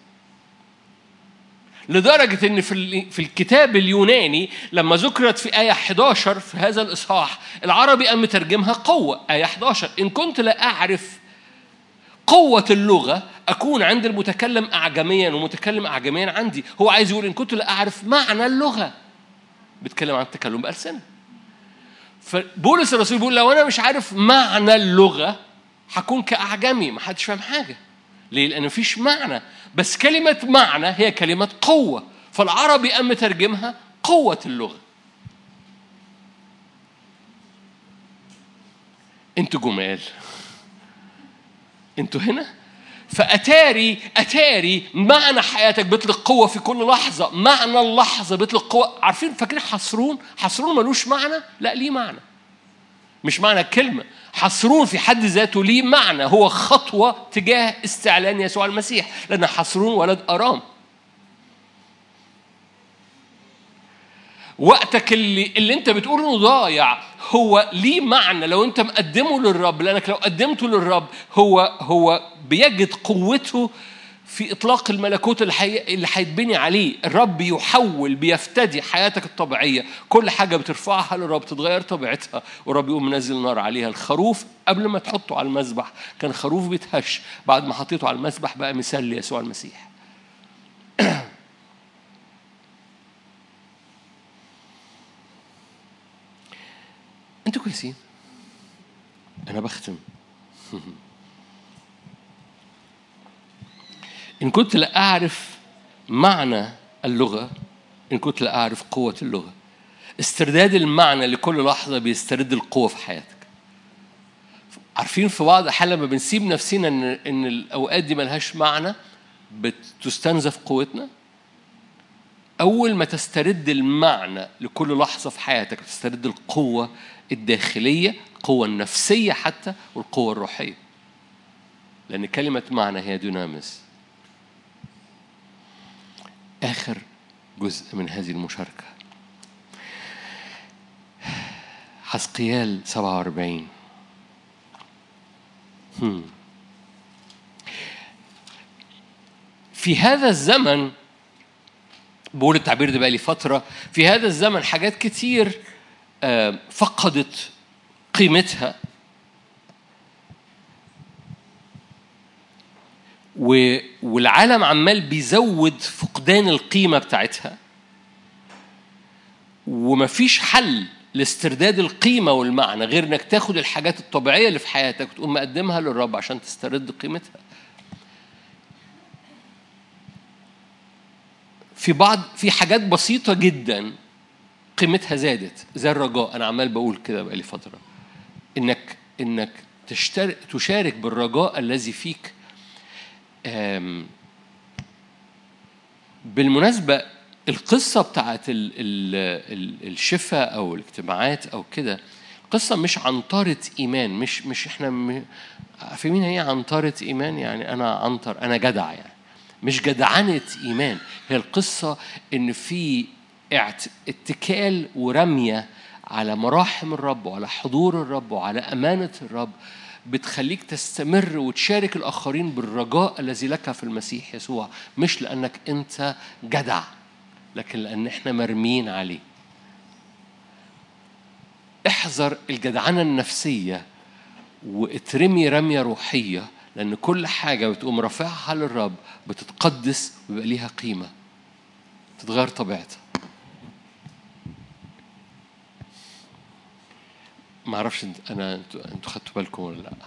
لدرجة إن في في الكتاب اليوناني لما ذكرت في آية 11 في هذا الإصحاح العربي قام مترجمها قوة آية 11 إن كنت لا أعرف قوة اللغة أكون عند المتكلم أعجميا ومتكلم أعجميا عندي هو عايز يقول إن كنت لا أعرف معنى اللغة بيتكلم عن التكلم بألسنة فبولس الرسول بيقول لو أنا مش عارف معنى اللغة هكون كأعجمي ما حدش فاهم حاجة ليه؟ لأن مفيش معنى بس كلمة معنى هي كلمة قوة فالعربي قام مترجمها قوة اللغة انتوا جمال انتوا هنا فأتاري أتاري معنى حياتك بيطلق قوة في كل لحظة معنى اللحظة بيطلق قوة عارفين فاكرين حصرون حصرون ملوش معنى لا ليه معنى مش معنى الكلمة حصرون في حد ذاته ليه معنى هو خطوة تجاه استعلان يسوع المسيح لأن حصرون ولد أرام وقتك اللي اللي انت بتقول انه ضايع هو ليه معنى لو انت مقدمه للرب لانك لو قدمته للرب هو هو بيجد قوته في اطلاق الملكوت اللي حي... اللي هيتبني عليه الرب يحول بيفتدي حياتك الطبيعيه كل حاجه بترفعها للرب تتغير طبيعتها والرب يقوم منزل نار عليها الخروف قبل ما تحطه على المذبح كان خروف بيتهش بعد ما حطيته على المذبح بقى مثال ليسوع المسيح انتوا كويسين انا بختم ان كنت لا اعرف معنى اللغه ان كنت لا اعرف قوه اللغه استرداد المعنى لكل لحظه بيسترد القوه في حياتك عارفين في بعض الاحيان لما بنسيب نفسنا ان ان الاوقات دي ملهاش معنى بتستنزف قوتنا أول ما تسترد المعنى لكل لحظة في حياتك تسترد القوة الداخلية القوة النفسية حتى والقوة الروحية لأن كلمة معنى هي دينامس آخر جزء من هذه المشاركة حسقيال 47 هم. في هذا الزمن بقول التعبير ده بقى لي فترة في هذا الزمن حاجات كتير آه، فقدت قيمتها و- والعالم عمال بيزود فقدان القيمة بتاعتها ومفيش حل لاسترداد القيمة والمعنى غير انك تاخد الحاجات الطبيعية اللي في حياتك وتقوم مقدمها للرب عشان تسترد قيمتها في بعض في حاجات بسيطة جدا قيمتها زادت زي الرجاء أنا عمال بقول كده بقالي فترة إنك إنك تشترك تشارك بالرجاء الذي فيك آم، بالمناسبة القصة بتاعت ال- ال- ال- الشفاء أو الاجتماعات أو كده قصة مش عنطرة إيمان مش مش إحنا م- فاهمين هي عنطرة إيمان يعني أنا عنطر أنا جدع يعني مش جدعنة إيمان هي القصة إن في اعت- اتكال ورمية على مراحم الرب وعلى حضور الرب وعلى أمانة الرب بتخليك تستمر وتشارك الآخرين بالرجاء الذي لك في المسيح يسوع مش لأنك أنت جدع لكن لأن إحنا مرمين عليه احذر الجدعنة النفسية واترمي رمية روحية لأن كل حاجة بتقوم رافعها للرب بتتقدس ويبقى ليها قيمة تتغير طبيعتها ما اعرفش انت- انا انتوا انتوا خدتوا بالكم ولا لا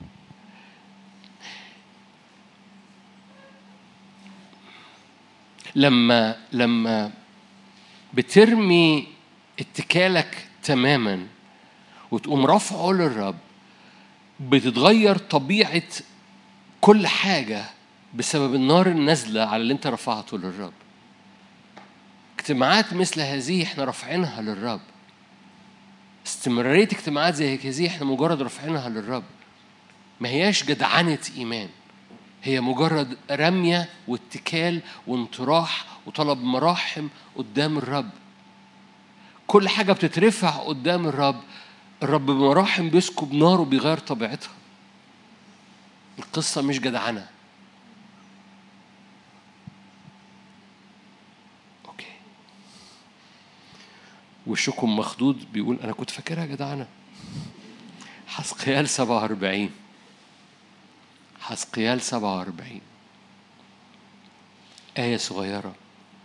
لما لما بترمي اتكالك تماما وتقوم رافعه للرب بتتغير طبيعة كل حاجة بسبب النار النازلة على اللي انت رفعته للرب اجتماعات مثل هذه احنا رافعينها للرب استمرارية اجتماعات زي هذه احنا مجرد رافعينها للرب ما هياش جدعنة إيمان هي مجرد رمية واتكال وانطراح وطلب مراحم قدام الرب كل حاجة بتترفع قدام الرب الرب بمراحم بيسكب نار وبيغير طبيعتها القصة مش جدعنة أوكي وشكم مخدود بيقول أنا كنت فاكرها جدعنة حسقيال 47 حسقيال 47 آية صغيرة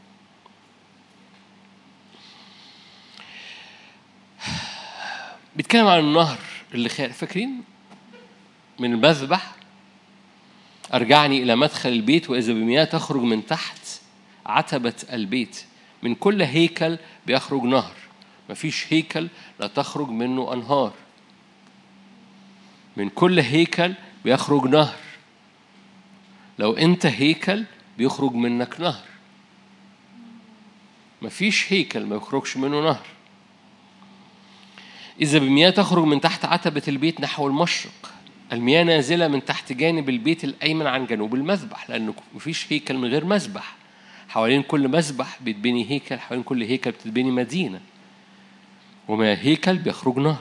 بيتكلم عن النهر اللي خارج فاكرين من المذبح أرجعني إلى مدخل البيت وإذا بمياه تخرج من تحت عتبة البيت من كل هيكل بيخرج نهر مفيش هيكل لا تخرج منه أنهار من كل هيكل بيخرج نهر لو انت هيكل بيخرج منك نهر مفيش هيكل ما يخرجش منه نهر إذا بمياه تخرج من تحت عتبة البيت نحو المشرق المياه نازلة من تحت جانب البيت الأيمن عن جنوب المذبح لأنه مفيش هيكل من غير مذبح حوالين كل مذبح بيتبني هيكل حوالين كل هيكل بتتبني مدينة ومن الهيكل بيخرج نهر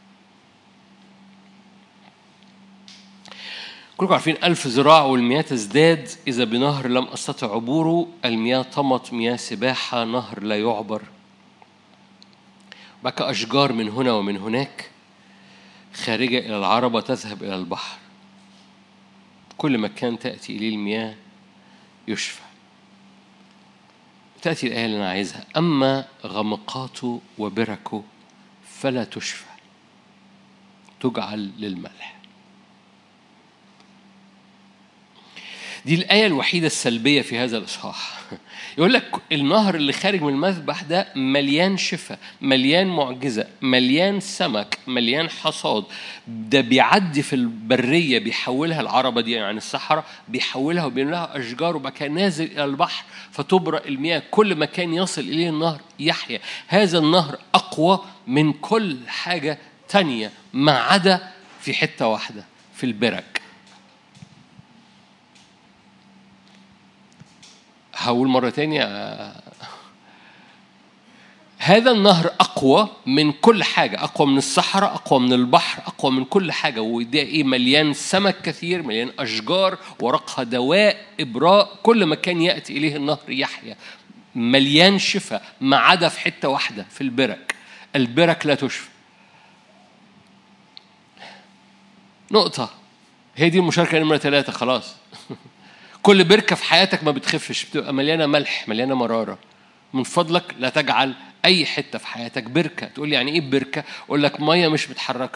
كلكم عارفين ألف ذراع والمياه تزداد إذا بنهر لم أستطع عبوره المياه طمت مياه سباحة نهر لا يعبر بكى أشجار من هنا ومن هناك خارجة إلى العربة تذهب إلى البحر كل مكان تأتي إليه المياه يشفى تأتي الآية اللي أنا عايزها أما غمقاته وبركه فلا تشفى تجعل للملح دي الآية الوحيدة السلبية في هذا الإصحاح يقول لك النهر اللي خارج من المذبح ده مليان شفاء مليان معجزة مليان سمك مليان حصاد ده بيعدي في البرية بيحولها العربة دي يعني الصحراء بيحولها وبيملاها أشجار وبعد كده نازل إلى البحر فتبرأ المياه كل مكان يصل إليه النهر يحيا هذا النهر أقوى من كل حاجة تانية ما عدا في حتة واحدة في البرك هقول مرة تانية هذا النهر أقوى من كل حاجة أقوى من الصحراء أقوى من البحر أقوى من كل حاجة وده إيه مليان سمك كثير مليان أشجار ورقها دواء إبراء كل مكان يأتي إليه النهر يحيا مليان شفاء ما عدا في حتة واحدة في البرك البرك لا تشفى نقطة هي دي المشاركة نمرة ثلاثة خلاص كل بركة في حياتك ما بتخفش بتبقى مليانة ملح مليانة مرارة من فضلك لا تجعل أي حتة في حياتك بركة تقول لي يعني إيه بركة؟ أقول لك مية مش متحركة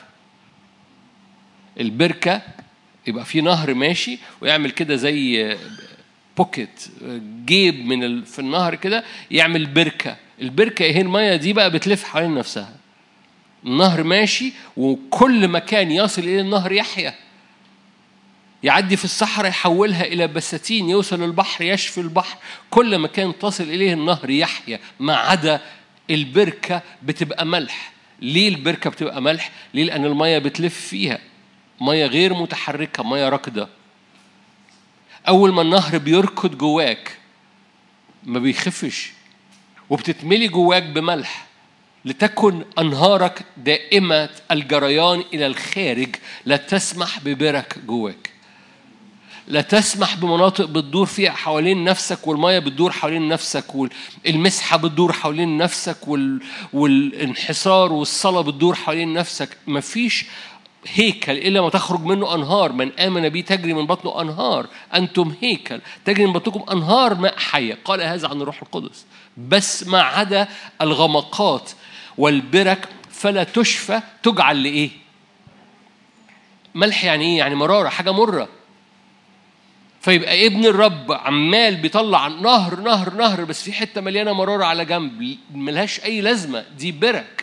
البركة يبقى في نهر ماشي ويعمل كده زي بوكيت جيب من ال... في النهر كده يعمل بركة البركة ايه المية دي بقى بتلف حوالين نفسها النهر ماشي وكل مكان يصل إليه النهر يحيا يعدي في الصحراء يحولها إلى بساتين يوصل البحر يشفي البحر كل مكان تصل إليه النهر يحيا ما عدا البركة بتبقى ملح ليه البركة بتبقى ملح؟ ليه؟ لأن المية بتلف فيها مية غير متحركة مية راكدة أول ما النهر بيركض جواك ما بيخفش وبتتملي جواك بملح لتكن أنهارك دائمة الجريان إلى الخارج لا تسمح ببرك جواك لا تسمح بمناطق بتدور فيها حوالين نفسك والمية بتدور حوالين نفسك والمسحة بتدور حوالين نفسك وال... والانحسار والصلاة بتدور حوالين نفسك مفيش هيكل إلا ما تخرج منه أنهار من آمن بي تجري من بطنه أنهار أنتم هيكل تجري من بطنكم أنهار ماء حية قال هذا عن الروح القدس بس ما عدا الغمقات والبرك فلا تشفى تجعل لإيه ملح يعني إيه يعني مرارة حاجة مرة فيبقى ابن الرب عمال بيطلع نهر نهر نهر بس في حته مليانه مراره على جنب ملهاش اي لازمه دي برك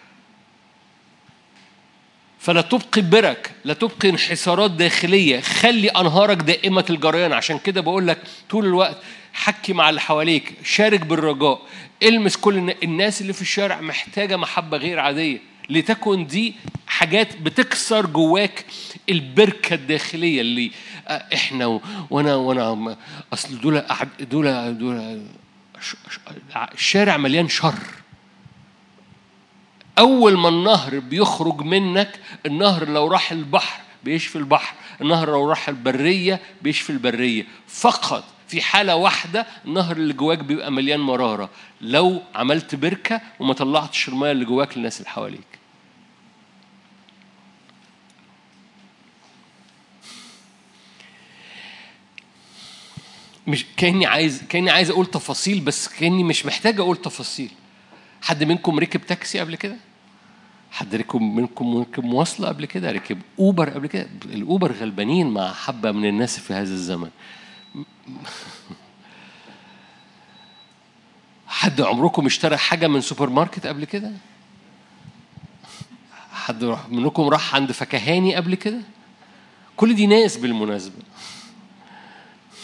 فلا تبقي برك لا تبقي انحسارات داخليه خلي انهارك دائمه الجريان عشان كده بقول لك طول الوقت حكي مع اللي حواليك شارك بالرجاء المس كل الناس اللي في الشارع محتاجه محبه غير عاديه لتكن دي حاجات بتكسر جواك البركه الداخليه اللي احنا و... وانا وانا اصل دول دول دول الشارع مليان شر اول ما النهر بيخرج منك النهر لو راح البحر بيشفي البحر النهر لو راح البريه بيشفي البريه فقط في حالة واحدة النهر اللي جواك بيبقى مليان مرارة لو عملت بركة وما طلعتش المية اللي جواك للناس اللي حواليك مش كاني عايز كاني عايز اقول تفاصيل بس كاني مش محتاج اقول تفاصيل حد منكم ركب تاكسي قبل كده حد ركب منكم ركب مواصلة قبل كده ركب أوبر قبل كده الأوبر غلبانين مع حبة من الناس في هذا الزمن حد عمركم اشترى حاجة من سوبر ماركت قبل كده حد منكم راح عند فكهاني قبل كده كل دي ناس بالمناسبة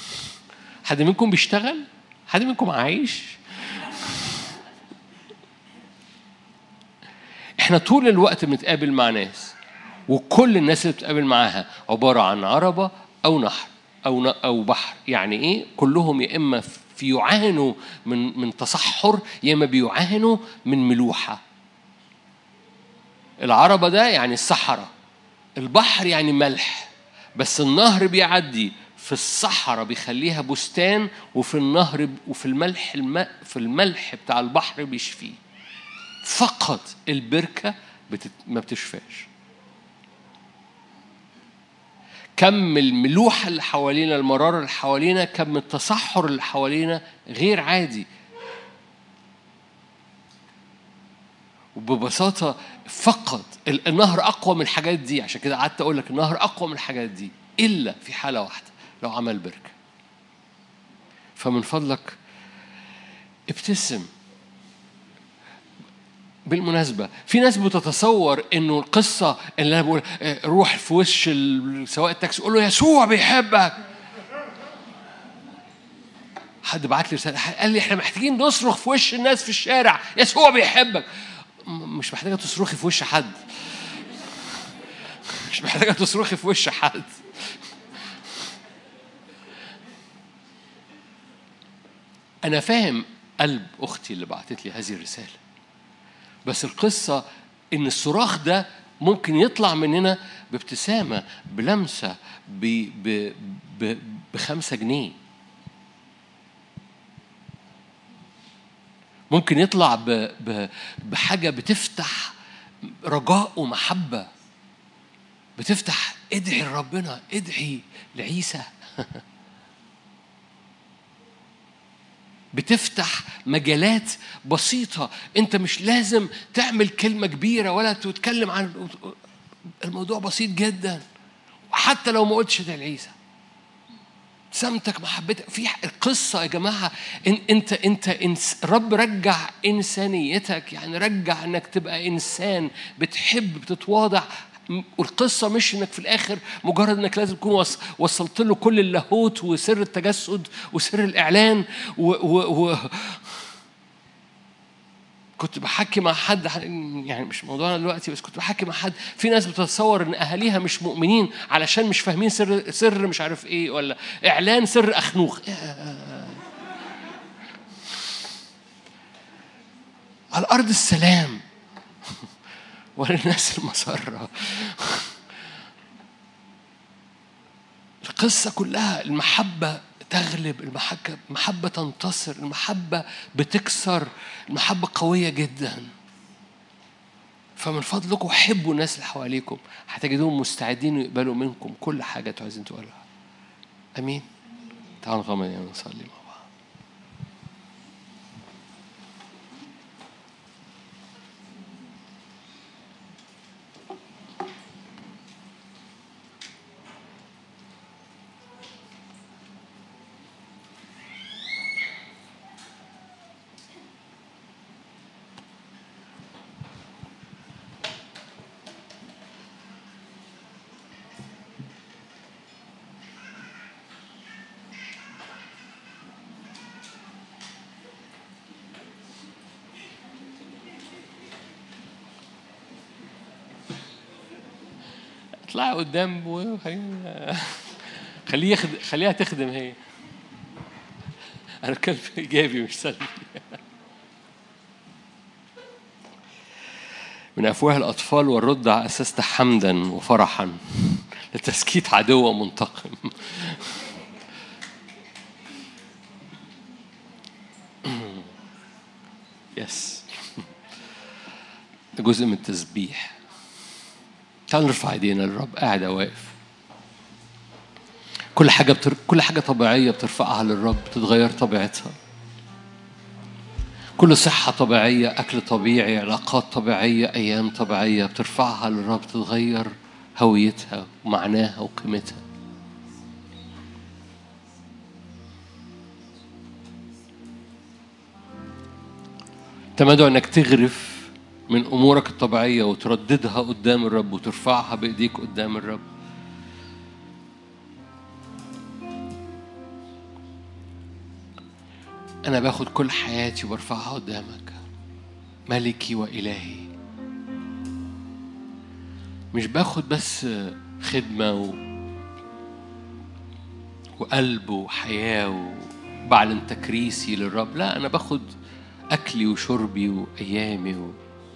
حد منكم بيشتغل حد منكم عايش احنا طول الوقت بنتقابل مع ناس وكل الناس اللي بتقابل معاها عبارة عن عربة أو نهر أو أو بحر يعني إيه كلهم يا إما في يعانوا من من تصحر يا إما بيعانوا من ملوحة العربة ده يعني الصحراء البحر يعني ملح بس النهر بيعدي في الصحراء بيخليها بستان وفي النهر وفي الملح الماء في الملح بتاع البحر بيشفيه فقط البركة بتت... ما بتشفاش كم الملوحة اللي حوالينا المرارة اللي حوالينا كم التصحر اللي حوالينا غير عادي وببساطة فقط النهر أقوى من الحاجات دي عشان كده قعدت أقول لك النهر أقوى من الحاجات دي إلا في حالة واحدة لو عمل بركة فمن فضلك ابتسم بالمناسبة في ناس بتتصور انه القصة اللي انا بقول آه، روح في وش سواق التاكسي قول له يسوع بيحبك حد بعت لي رسالة قال لي احنا محتاجين نصرخ في وش الناس في الشارع يسوع بيحبك مش محتاجة تصرخي في وش حد مش محتاجة تصرخي في وش حد أنا فاهم قلب أختي اللي بعتت لي هذه الرسالة بس القصة إن الصراخ ده ممكن يطلع مننا بابتسامة بلمسة ب... ب... ب... بخمسة جنيه ممكن يطلع ب... ب... بحاجة بتفتح رجاء ومحبة بتفتح ادعي لربنا ادعي لعيسى بتفتح مجالات بسيطة أنت مش لازم تعمل كلمة كبيرة ولا تتكلم عن الموضوع بسيط جدا حتى لو ما قلتش ده لعيسى سمتك محبتك في القصة يا جماعة إن أنت أنت إنس رب رجع إنسانيتك يعني رجع إنك تبقى إنسان بتحب بتتواضع والقصة مش انك في الاخر مجرد انك لازم تكون وصلت له كل اللاهوت وسر التجسد وسر الاعلان و, و, و كنت بحكي مع حد يعني مش موضوعنا دلوقتي بس كنت بحكي مع حد في ناس بتتصور ان اهاليها مش مؤمنين علشان مش فاهمين سر سر مش عارف ايه ولا اعلان سر اخنوخ على ارض السلام وللناس المسرة القصة كلها المحبة تغلب المحبة المحبة تنتصر المحبة بتكسر المحبة قوية جدا فمن فضلكم حبوا الناس اللي حواليكم هتجدوهم مستعدين يقبلوا منكم كل حاجة انتوا عايزين تقولها امين تعالوا نغمض نصلي مع اطلعي قدام خليه يخد... خليها تخدم هي انا كلب ايجابي مش سلبي من افواه الاطفال والرضع اسست حمدا وفرحا لتسكيت عدو منتقم يس جزء من التسبيح تعال نرفع ايدينا للرب قاعد واقف كل حاجة بتر... كل حاجة طبيعية بترفعها للرب تتغير طبيعتها كل صحة طبيعية أكل طبيعي علاقات طبيعية أيام طبيعية بترفعها للرب تتغير هويتها ومعناها وقيمتها تمدع انك تغرف من امورك الطبيعيه وترددها قدام الرب وترفعها بايديك قدام الرب أنا باخد كل حياتي وبرفعها قدامك ملكي وإلهي مش باخد بس خدمة و... وقلب وحياة وبعلن تكريسي للرب لا أنا باخد أكلي وشربي وأيامي و...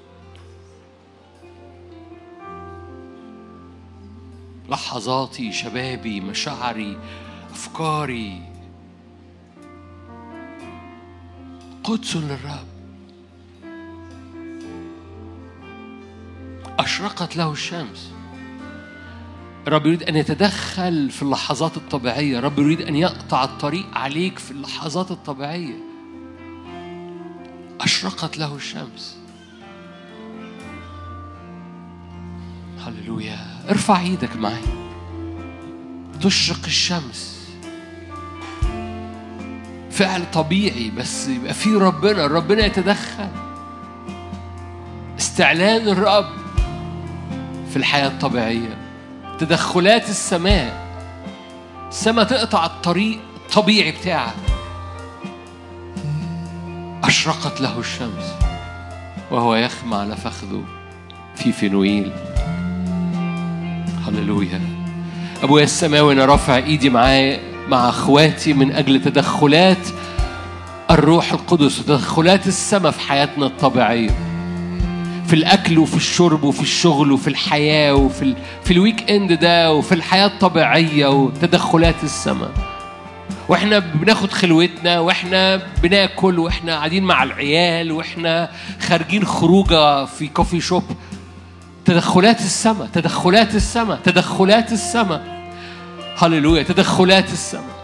لحظاتي شبابي مشاعري أفكاري قدس للرب أشرقت له الشمس الرب يريد أن يتدخل في اللحظات الطبيعية الرب يريد أن يقطع الطريق عليك في اللحظات الطبيعية أشرقت له الشمس هللويا ارفع ايدك معي تشرق الشمس فعل طبيعي بس يبقى في ربنا ربنا يتدخل استعلان الرب في الحياة الطبيعية تدخلات السماء السماء تقطع الطريق الطبيعي بتاعك أشرقت له الشمس وهو يخمع على فخذه في فينويل هللويا أبويا السماوي أنا رافع إيدي معايا مع أخواتي من أجل تدخلات الروح القدس وتدخلات السماء في حياتنا الطبيعية في الأكل وفي الشرب وفي الشغل وفي الحياة وفي ال... في الويك إند ده وفي الحياة الطبيعية وتدخلات السماء واحنا بناخد خلوتنا واحنا بناكل واحنا قاعدين مع العيال واحنا خارجين خروجه في كوفي شوب تدخلات السماء تدخلات السماء تدخلات السماء هللويا تدخلات السماء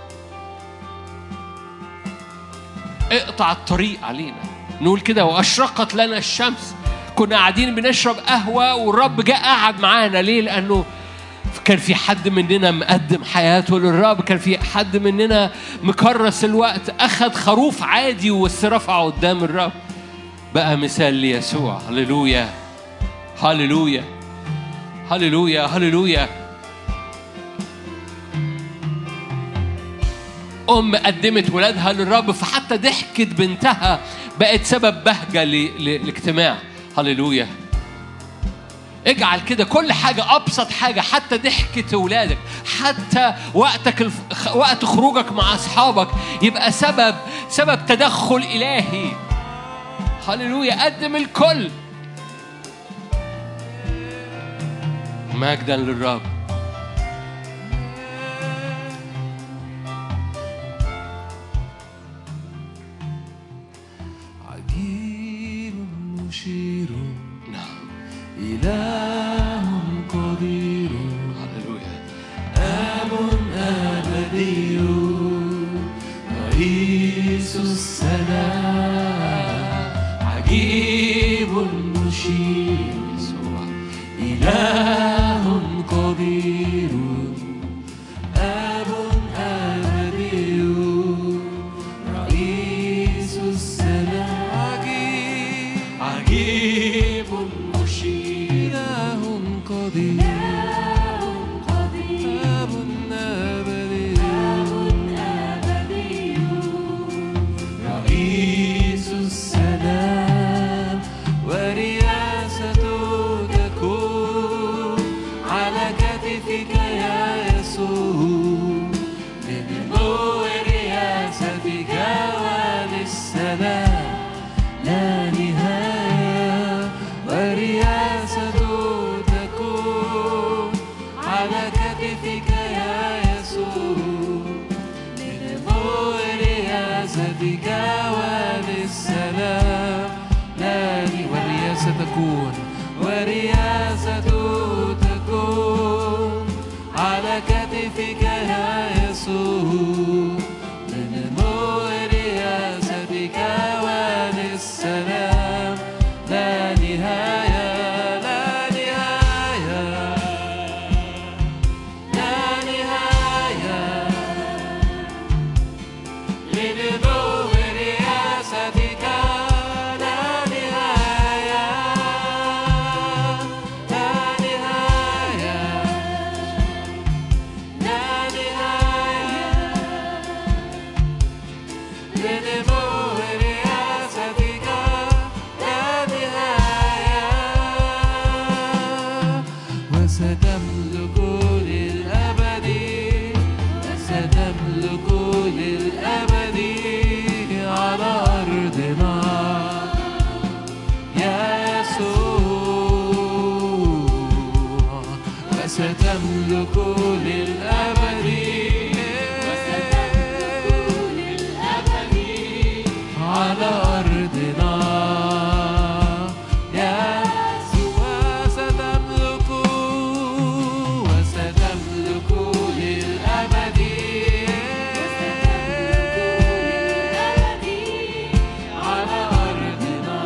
اقطع الطريق علينا نقول كده واشرقت لنا الشمس كنا قاعدين بنشرب قهوه والرب جاء قعد معانا ليه لانه كان في حد مننا مقدم حياته للرب كان في حد مننا مكرس الوقت اخذ خروف عادي رفعه قدام الرب بقى مثال ليسوع هللويا هللويا هللويا هللويا أم قدمت ولادها للرب فحتى ضحكت بنتها بقت سبب بهجة للاجتماع هللويا اجعل كده كل حاجة أبسط حاجة حتى ضحكة أولادك حتى وقتك الف... وقت خروجك مع أصحابك يبقى سبب سبب تدخل إلهي هللويا قدم الكل مجدا للرب عجيب مشير نعم إله قدير هللويا آب أبدي رئيس السلام عجيب مشير يسوع إله قدير آب أبدي رئيس السلام عجيب عجيب مشير إله قدير آب أبدي رئيس السلام ورياسته تكون على كتفك يا يسوع لنمو رياستك وللسلام لا نهاية ورياسته تكون على كتفك يا يسوع لنمو رياستك وللسلام لا ن- والرياسة تكون ورياسة تكون على وستملك للأبد وستملك للأبد على أرضنا يا يسوع وستملك للأبد على أرضنا يا وستملك وستملك للأبد على أرضنا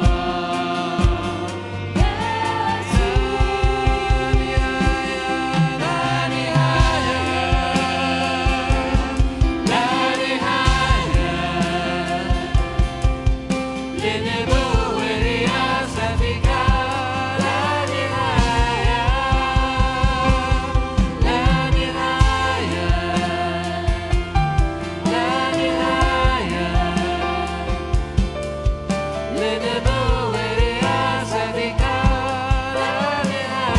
لا نهاية لا نهاية لنبوء رياستك لا نهاية لا نهاية لا نهاية لنبوء رياستك لا نهاية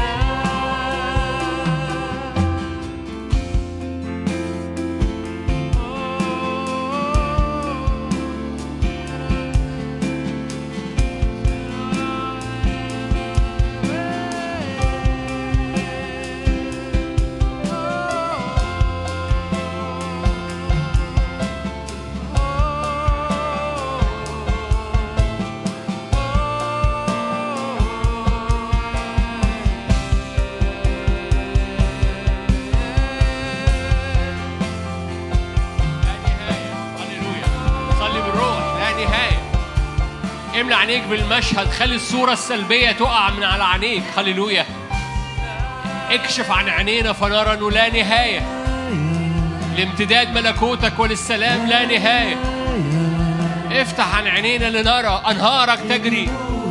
لا نهاية هللويا صلي بالروح لا نهاية املى عينيك بالمشهد خلي الصورة السلبية تقع من على عينيك هللويا اكشف عن عينينا فنرى انه لا نهاية لامتداد ملكوتك وللسلام لا نهاية افتح عن عينينا لنرى انهارك تجري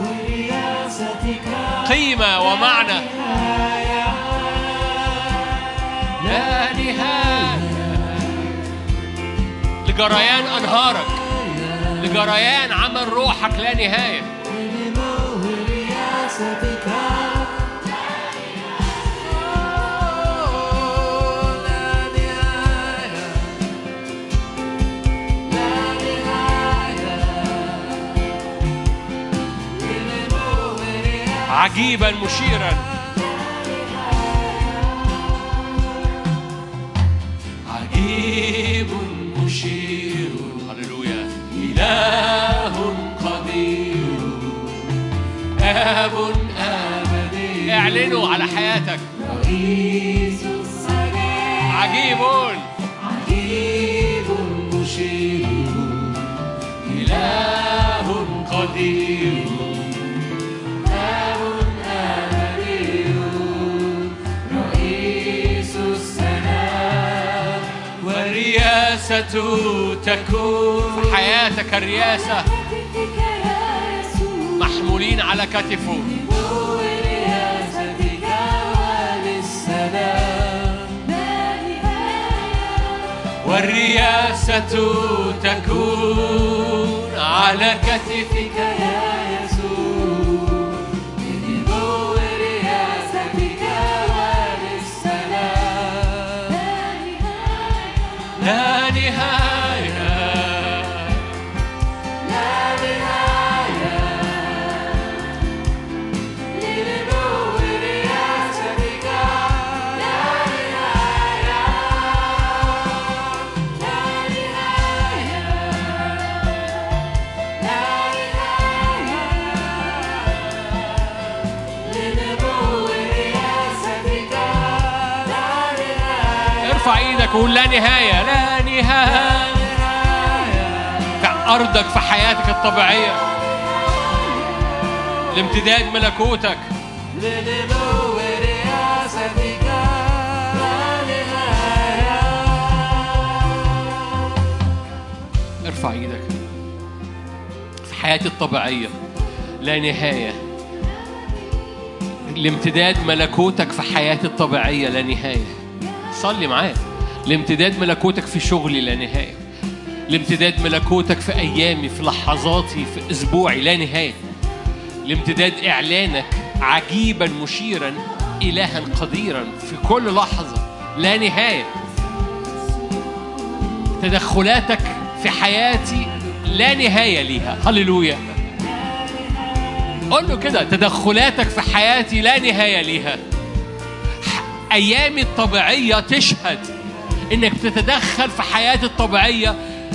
قيمة ومعنى لا نهاية لجريان أنهارك لجريان عمل روحك لا نهاية عجيبا مشيرا عجيب مشير هللويا إله قدير آب أبدي اعلنوا على حياتك رئيس السماء عجيب عجيب مشير إله قدير آب أبدي رئيس السماء والرياسة تكون في حياتك الرياسة محمولين على كتفه ورياستك وللسلام والرياسة تكون على كتفك يا يسوع بنبوء رياستك وللسلام لا نهاية لا نهاية لنبوء رياستك لا نهاية لا نهاية لا نهاية لنبوء رياستك لا نهاية ارفع ايدك وقول لا نهاية لا نهاية في أرضك في حياتك الطبيعية لامتداد ملكوتك لنبوء رياستك لا نهاية ارفع ايدك في حياتي الطبيعية لا نهاية لامتداد ملكوتك في حياتي الطبيعية لا نهاية صلي معايا لامتداد ملكوتك في شغلي لا نهاية لامتداد ملكوتك في أيامي في لحظاتي في أسبوعي لا نهاية لامتداد إعلانك عجيبا مشيرا إلها قديرا في كل لحظة لا نهاية تدخلاتك في حياتي لا نهاية ليها هللويا قول له كده تدخلاتك في حياتي لا نهاية ليها أيامي الطبيعية تشهد إنك بتتدخل في حياتي الطبيعية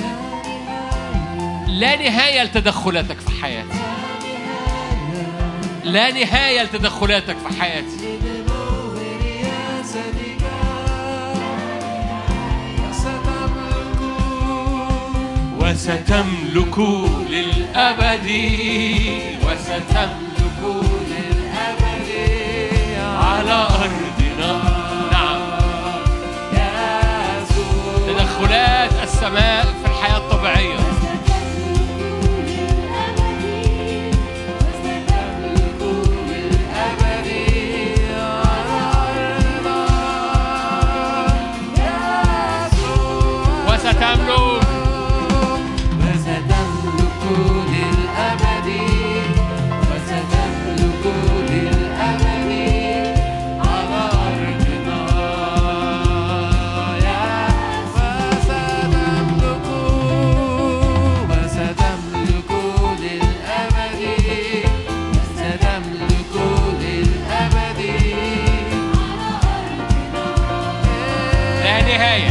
لا نهاية لتدخلاتك في حياتي لا نهاية لتدخلاتك في حياتي وستملك للأبد وستملك للأبد على أرضنا نعم تدخلات السماء في الحياة الطبيعية وستملك وستملك للأبد وستملك للأبد على أرضنا يا وستملك وستملك للأبد وستملك للأبد لا نهاية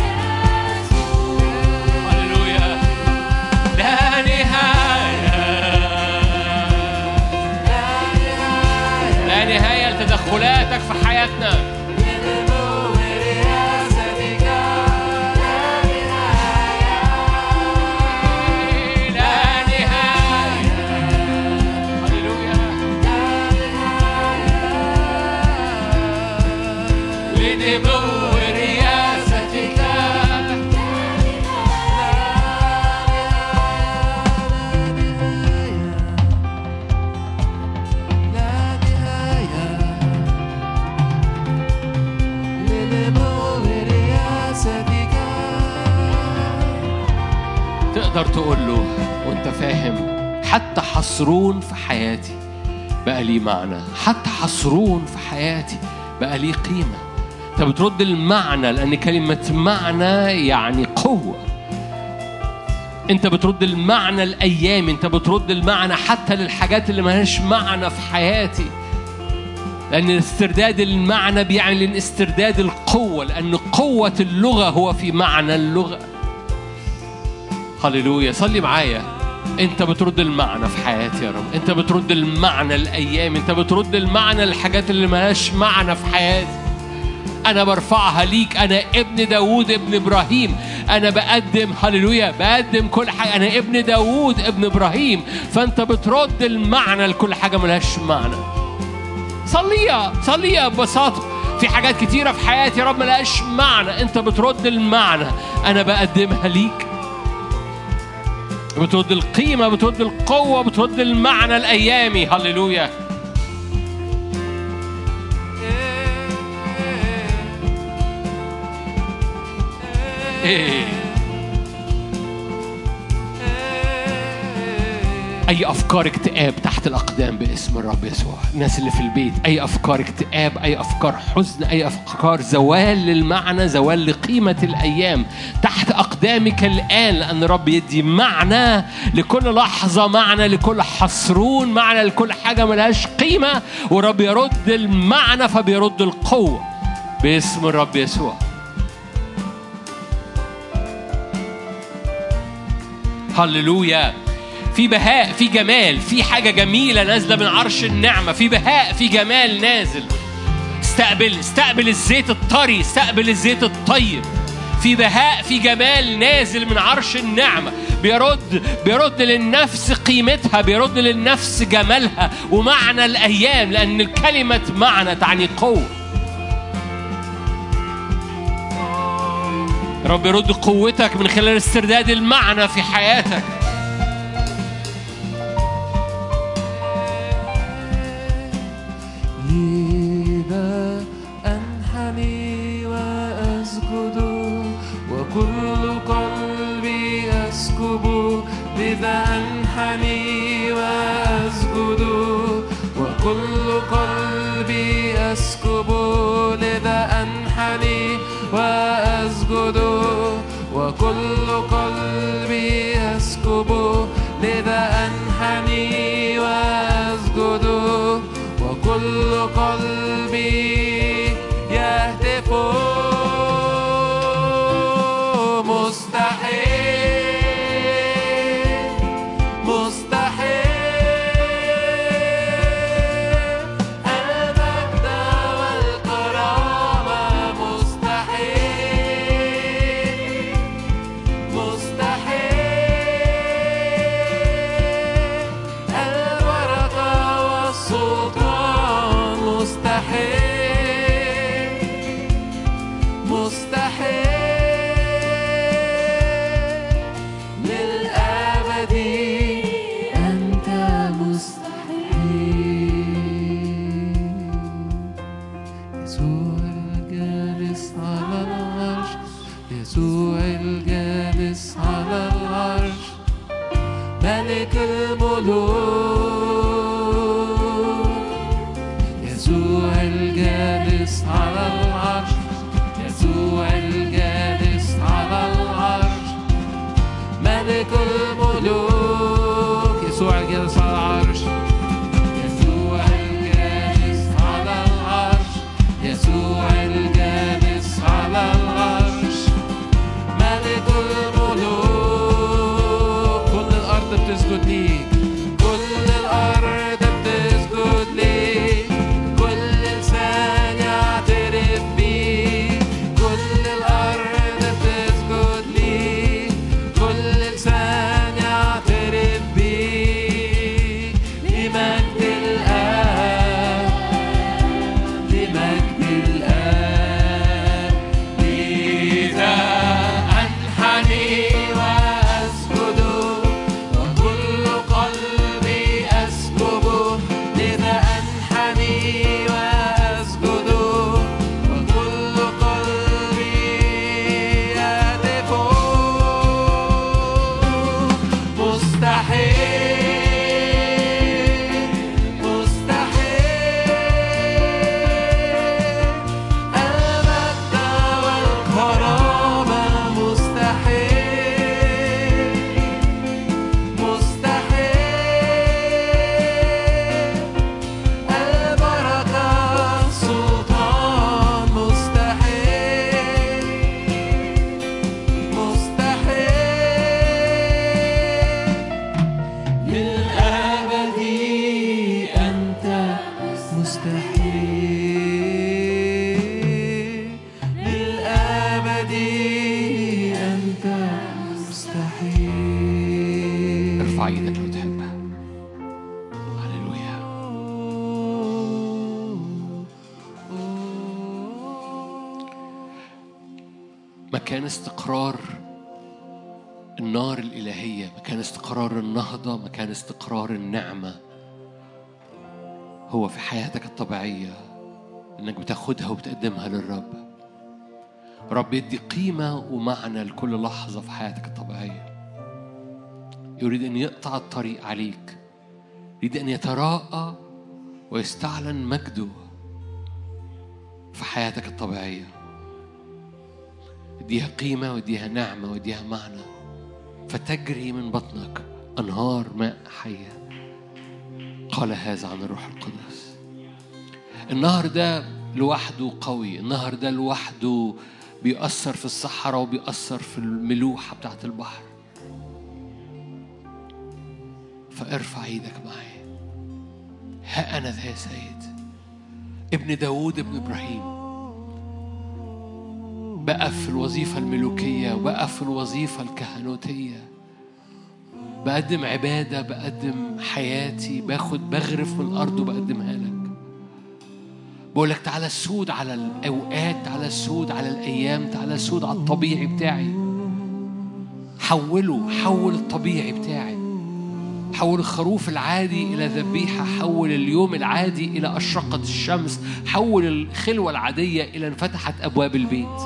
هللويا لا نهاية لا نهاية لتدخلاتك في حياتنا لا نهاية هللويا لنبو رياستك لا نهاية لنمو رياستك تقدر تقول له وانت فاهم حتى حصرون في حياتي بقى ليه معنى حتى حصرون في حياتي بقى ليه قيمة انت بترد المعنى لأن كلمة معنى يعني قوة انت بترد المعنى الأيام انت بترد المعنى حتى للحاجات اللي ملهاش معنى في حياتي لأن استرداد المعنى بيعلن استرداد القوة لأن قوة اللغة هو في معنى اللغة هللويا صلي معايا انت بترد المعنى في حياتي يا رب انت بترد المعنى الايام انت بترد المعنى الحاجات اللي ملهاش معنى في حياتي انا برفعها ليك انا ابن داوود ابن ابراهيم انا بقدم هللويا بقدم كل حاجه انا ابن داوود ابن ابراهيم فانت بترد المعنى لكل حاجه ملهاش معنى صليها صليها ببساطه في حاجات كتيره في حياتي يا رب ملهاش معنى انت بترد المعنى انا بقدمها ليك بترد القيمة بترد القوة بترد المعنى الأيامي هللويا إيه. أي أفكار اكتئاب تحت الأقدام باسم الرب يسوع الناس اللي في البيت أي أفكار اكتئاب أي أفكار حزن أي أفكار زوال للمعنى زوال لقيمة الأيام تحت أقدامك الآن لأن الرب يدي معنى لكل لحظة معنى لكل حصرون معنى لكل حاجة ملهاش قيمة ورب يرد المعنى فبيرد القوة باسم الرب يسوع هللويا في بهاء في جمال في حاجة جميلة نازلة من عرش النعمة في بهاء في جمال نازل استقبل استقبل الزيت الطري استقبل الزيت الطيب في بهاء في جمال نازل من عرش النعمة بيرد بيرد للنفس قيمتها بيرد للنفس جمالها ومعنى الأيام لأن الكلمة معنى تعني قوة رب يرد قوتك من خلال استرداد المعنى في حياتك لذا أنحني وأسجد وكل قلبي أسكب لذا أنحني وأسجد وكل قلبي أسكب أسجد وكل قلبي يسكب لذا أنحني وأسجد وكل قلبي يهتف مستحيل مستحيل المجد والكرامة مستحيل مستحيل البركة والسلطان مستحيل مستحيل للأبد أنت مستحيل يسوع الجالس على العرش يسوع الجالس على العرش ملك الملوك يسوع الجالس على العرش يسوع الجالس على العرش ملك الملوك يسوع الجالس على العرش يسوع الجالس على العرش يسوع الجالس على العرش ملك الملوك كل الأرض بتسجد ليك كل الأرض بتسجد ليك كل لسان يعترف بيك كل الأرض بتسجد ليك كل لسان يعترف بيك لمجد الآب لمجد الآب لذا أنحني وأسجد وكل قلبي أسكب لذا أنحني وأسجد وكل قلبي يهتف مستحيل مستحيل المجد والكرامة مستحيل مستحيل البركة سلطان مستحيل مستحيل للأبد أنت مستحيل للأبد أنت مستحيل ارفع ايدك لو تحب هللويا مكان استقرار النار الإلهية مكان استقرار النهضة مكان استقرار النعمة هو في حياتك الطبيعية إنك بتاخدها وبتقدمها للرب رب يدي قيمة ومعنى لكل لحظة في حياتك الطبيعية يريد أن يقطع الطريق عليك يريد أن يتراءى ويستعلن مجده في حياتك الطبيعية يديها قيمة ويديها نعمة ويديها معنى فتجري من بطنك أنهار ماء حية قال هذا عن الروح القدس النهر ده لوحده قوي النهر ده لوحده بيأثر في الصحراء وبيأثر في الملوحة بتاعت البحر فارفع ايدك معايا ها أنا ذا يا سيد ابن داوود ابن إبراهيم بقى في الوظيفة الملوكية وبقى في الوظيفة الكهنوتية بقدم عبادة بقدم حياتي باخد بغرف من الأرض وبقدمها لك بقول لك تعالى السود على الأوقات تعالى السود على الأيام تعالى السود على الطبيعي بتاعي حوله حول الطبيعي بتاعي حول الخروف العادي إلى ذبيحة حول اليوم العادي إلى أشرقت الشمس حول الخلوة العادية إلى انفتحت أبواب البيت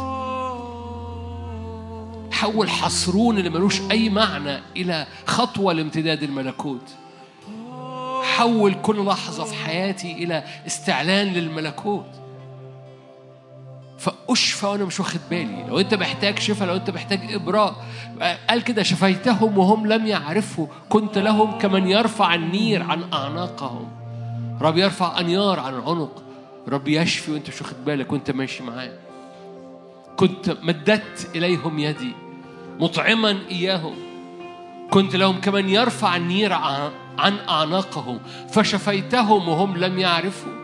حول حصرون اللي ملوش أي معنى إلى خطوة لامتداد الملكوت حول كل لحظة في حياتي إلى استعلان للملكوت فاشفى وانا مش واخد بالي لو انت محتاج شفاء لو انت محتاج ابراء قال كده شفيتهم وهم لم يعرفوا كنت لهم كمن يرفع النير عن اعناقهم رب يرفع انيار عن عنق رب يشفي وانت مش واخد بالك وانت ماشي معاه كنت مددت اليهم يدي مطعما اياهم كنت لهم كمن يرفع النير عن عن اعناقهم فشفيتهم وهم لم يعرفوا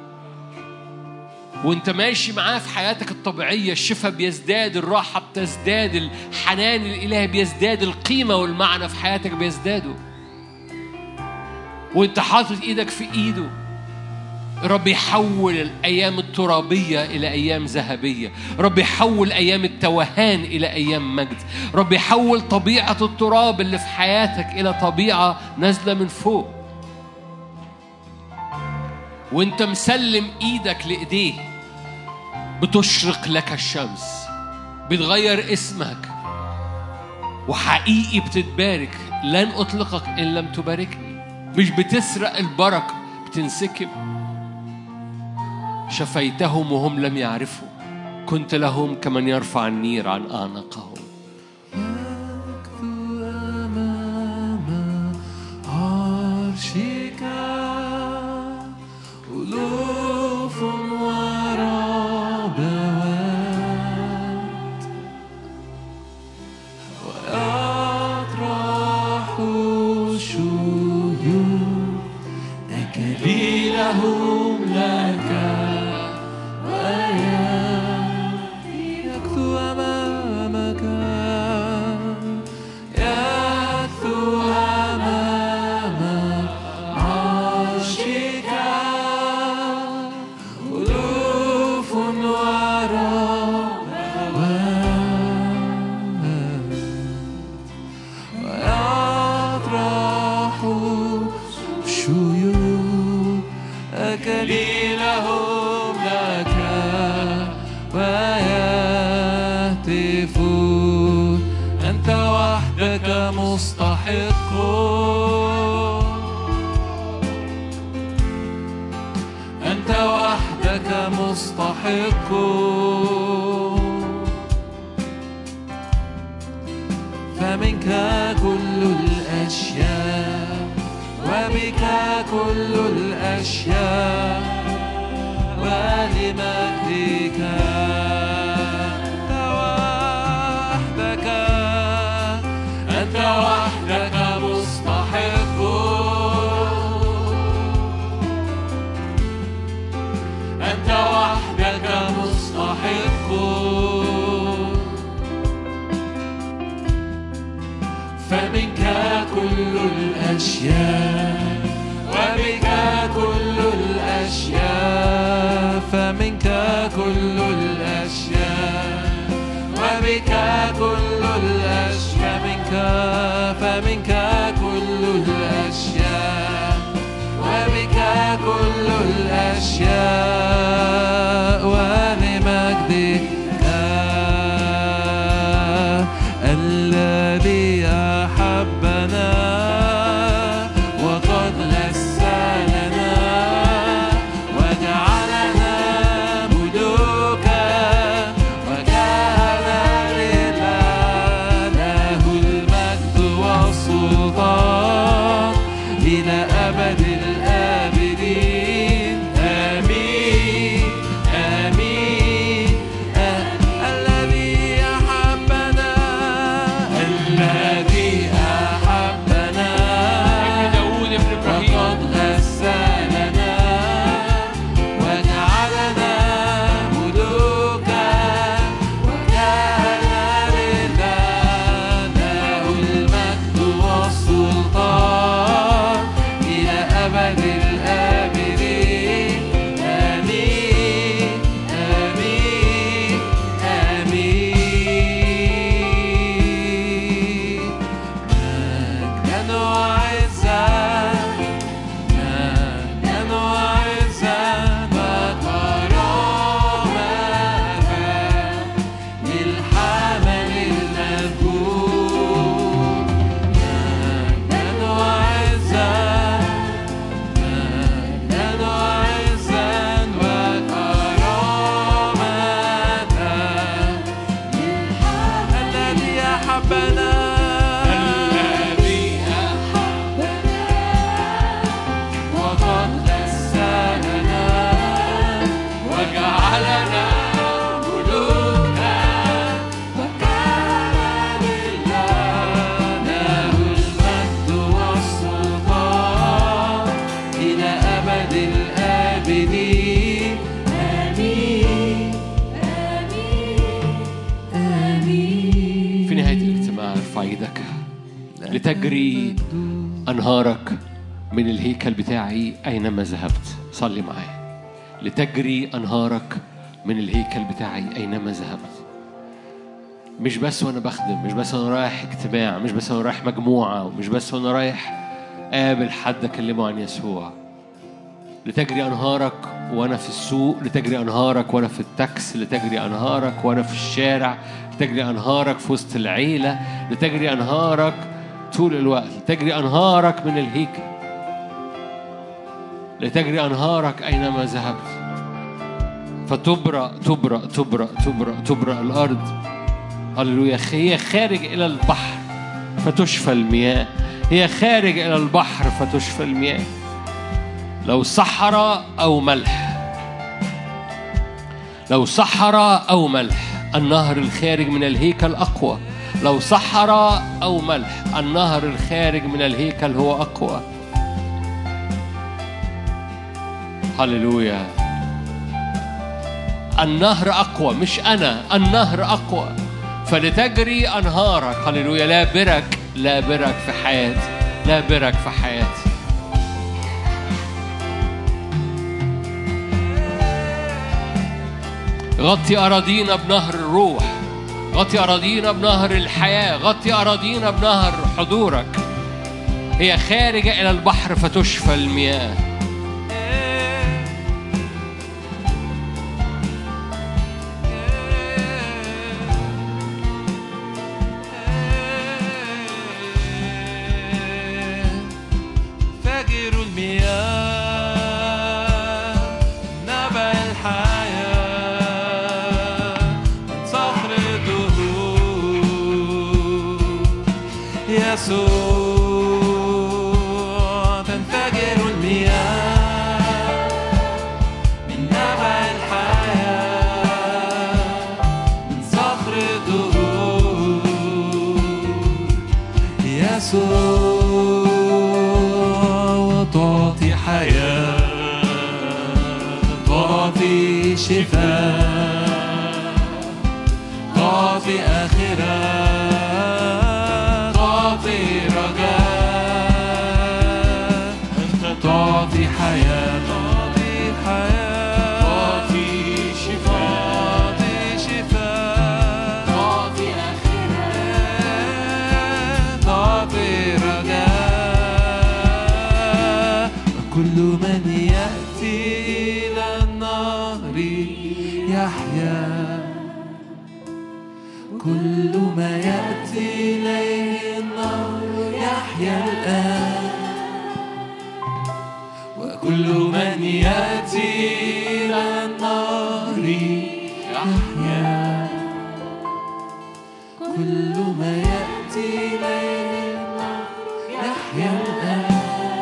وانت ماشي معاه في حياتك الطبيعية الشفاء بيزداد الراحة بتزداد الحنان الإلهي بيزداد القيمة والمعنى في حياتك بيزدادوا وانت حاطط ايدك في ايده رب يحول الأيام الترابية إلى أيام ذهبية رب يحول أيام التوهان إلى أيام مجد رب يحول طبيعة التراب اللي في حياتك إلى طبيعة نازلة من فوق وانت مسلم ايدك لايديه بتشرق لك الشمس بتغير اسمك وحقيقي بتتبارك لن اطلقك ان لم تباركني مش بتسرق البركه بتنسكب شفيتهم وهم لم يعرفوا كنت لهم كمن يرفع النير عن اعناقهم أمام عرشك ألوف وربوات ويطرح شيوخ أكليلهم لك يكثو أمامك يكثو أمام عرشك ألوف وربوات ويطرح شيوخ أكليلهم لك ويهتفون أنت وحدك مستحق أنت وحدك مستحق فمنك كل الأشياء وبك كل الأشياء ولمجدك أنت وحدك أنت وحدك مستحق أنت وحدك مستحق فمنك كل الأشياء وبك كل الأشياء فمنك كل الأشياء وبك كل الأشياء منك فمنك كل الأشياء وبك كل الأشياء ولمجدك الذي أحبنا وقد لساننا وجعلنا ملوكا وكان لله له المجد والسلطان إلى أبد الآبدين آمين لتجري أنهارك من الهيكل بتاعي أينما ذهبت صلي معايا لتجري أنهارك من الهيكل بتاعي أينما ذهبت مش بس وأنا بخدم مش بس وأنا رايح اجتماع مش بس وأنا رايح مجموعة ومش بس وأنا رايح قابل حد أكلمه عن يسوع لتجري أنهارك وأنا في السوق لتجري أنهارك وأنا في التاكس لتجري أنهارك وأنا في الشارع لتجري أنهارك في وسط العيلة لتجري أنهارك طول الوقت لتجري أنهارك من الهيكل لتجري أنهارك أينما ذهبت فتبرأ تبرأ تبرأ تبرأ تبرأ الأرض هللويا هي خارج إلى البحر فتشفى المياه هي خارج إلى البحر فتشفى المياه لو صحراء أو ملح لو صحراء أو ملح النهر الخارج من الهيكل أقوى لو صحراء أو ملح النهر الخارج من الهيكل هو أقوى هللويا النهر أقوى مش أنا النهر أقوى فلتجري أنهارك هللويا لا برك لا برك في حياتي لا برك في حياتي غطي أراضينا بنهر الروح غطي أراضينا بنهر الحياة غطي أراضينا بنهر حضورك هي خارجة إلى البحر فتشفى المياه فجر المياه نبع الحياة من صخر الدهور يسوع تنفجر المياه من نبع الحياة من صخر الدهور يسوع وتعطي حياة تعطي شفاء تعطي آخرة تعطي رجاء أنت تعطي حياة تعطي حياة تعطي شفاء تعطي شفاء تعطي آخرة تعطي رجاء كل من يأتي إلى النهر يحيا كل ما يأتي إليه النهر يحيا الآن وكل من يأتي إلى النهر يحيا كل ما يأتي إليه النهر يحيا الآن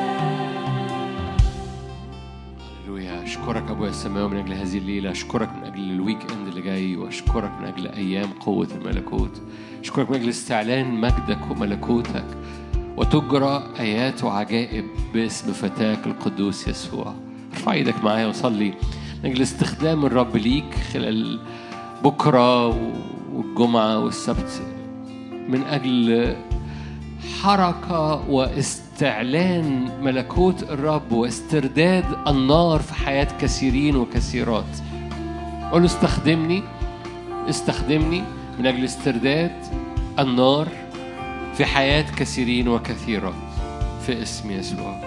هللويا اشكرك ابويا السماوي من اجل هذه الليله اشكرك من اجل الويك اند اللي جاي واشكرك من اجل ايام قوه الملكوت اشكرك من اجل استعلان مجدك وملكوتك وتجرى ايات وعجائب باسم فتاك القدوس يسوع ارفع ايدك معايا وصلي من اجل استخدام الرب ليك خلال بكره والجمعه والسبت من اجل حركة واستعلان ملكوت الرب واسترداد النار في حياة كثيرين وكثيرات قول له استخدمني استخدمني من أجل استرداد النار في حياة كثيرين وكثيرات في اسم يسوع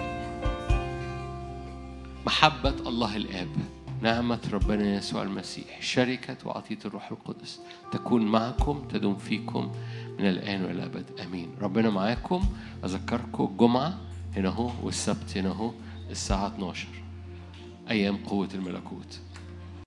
محبة الله الآب نعمة ربنا يسوع المسيح شركة وعطية الروح القدس تكون معكم تدوم فيكم من الآن وإلى الأبد آمين ربنا معاكم أذكركم الجمعة هنا هو والسبت هنا هو الساعة 12 أيام قوة الملكوت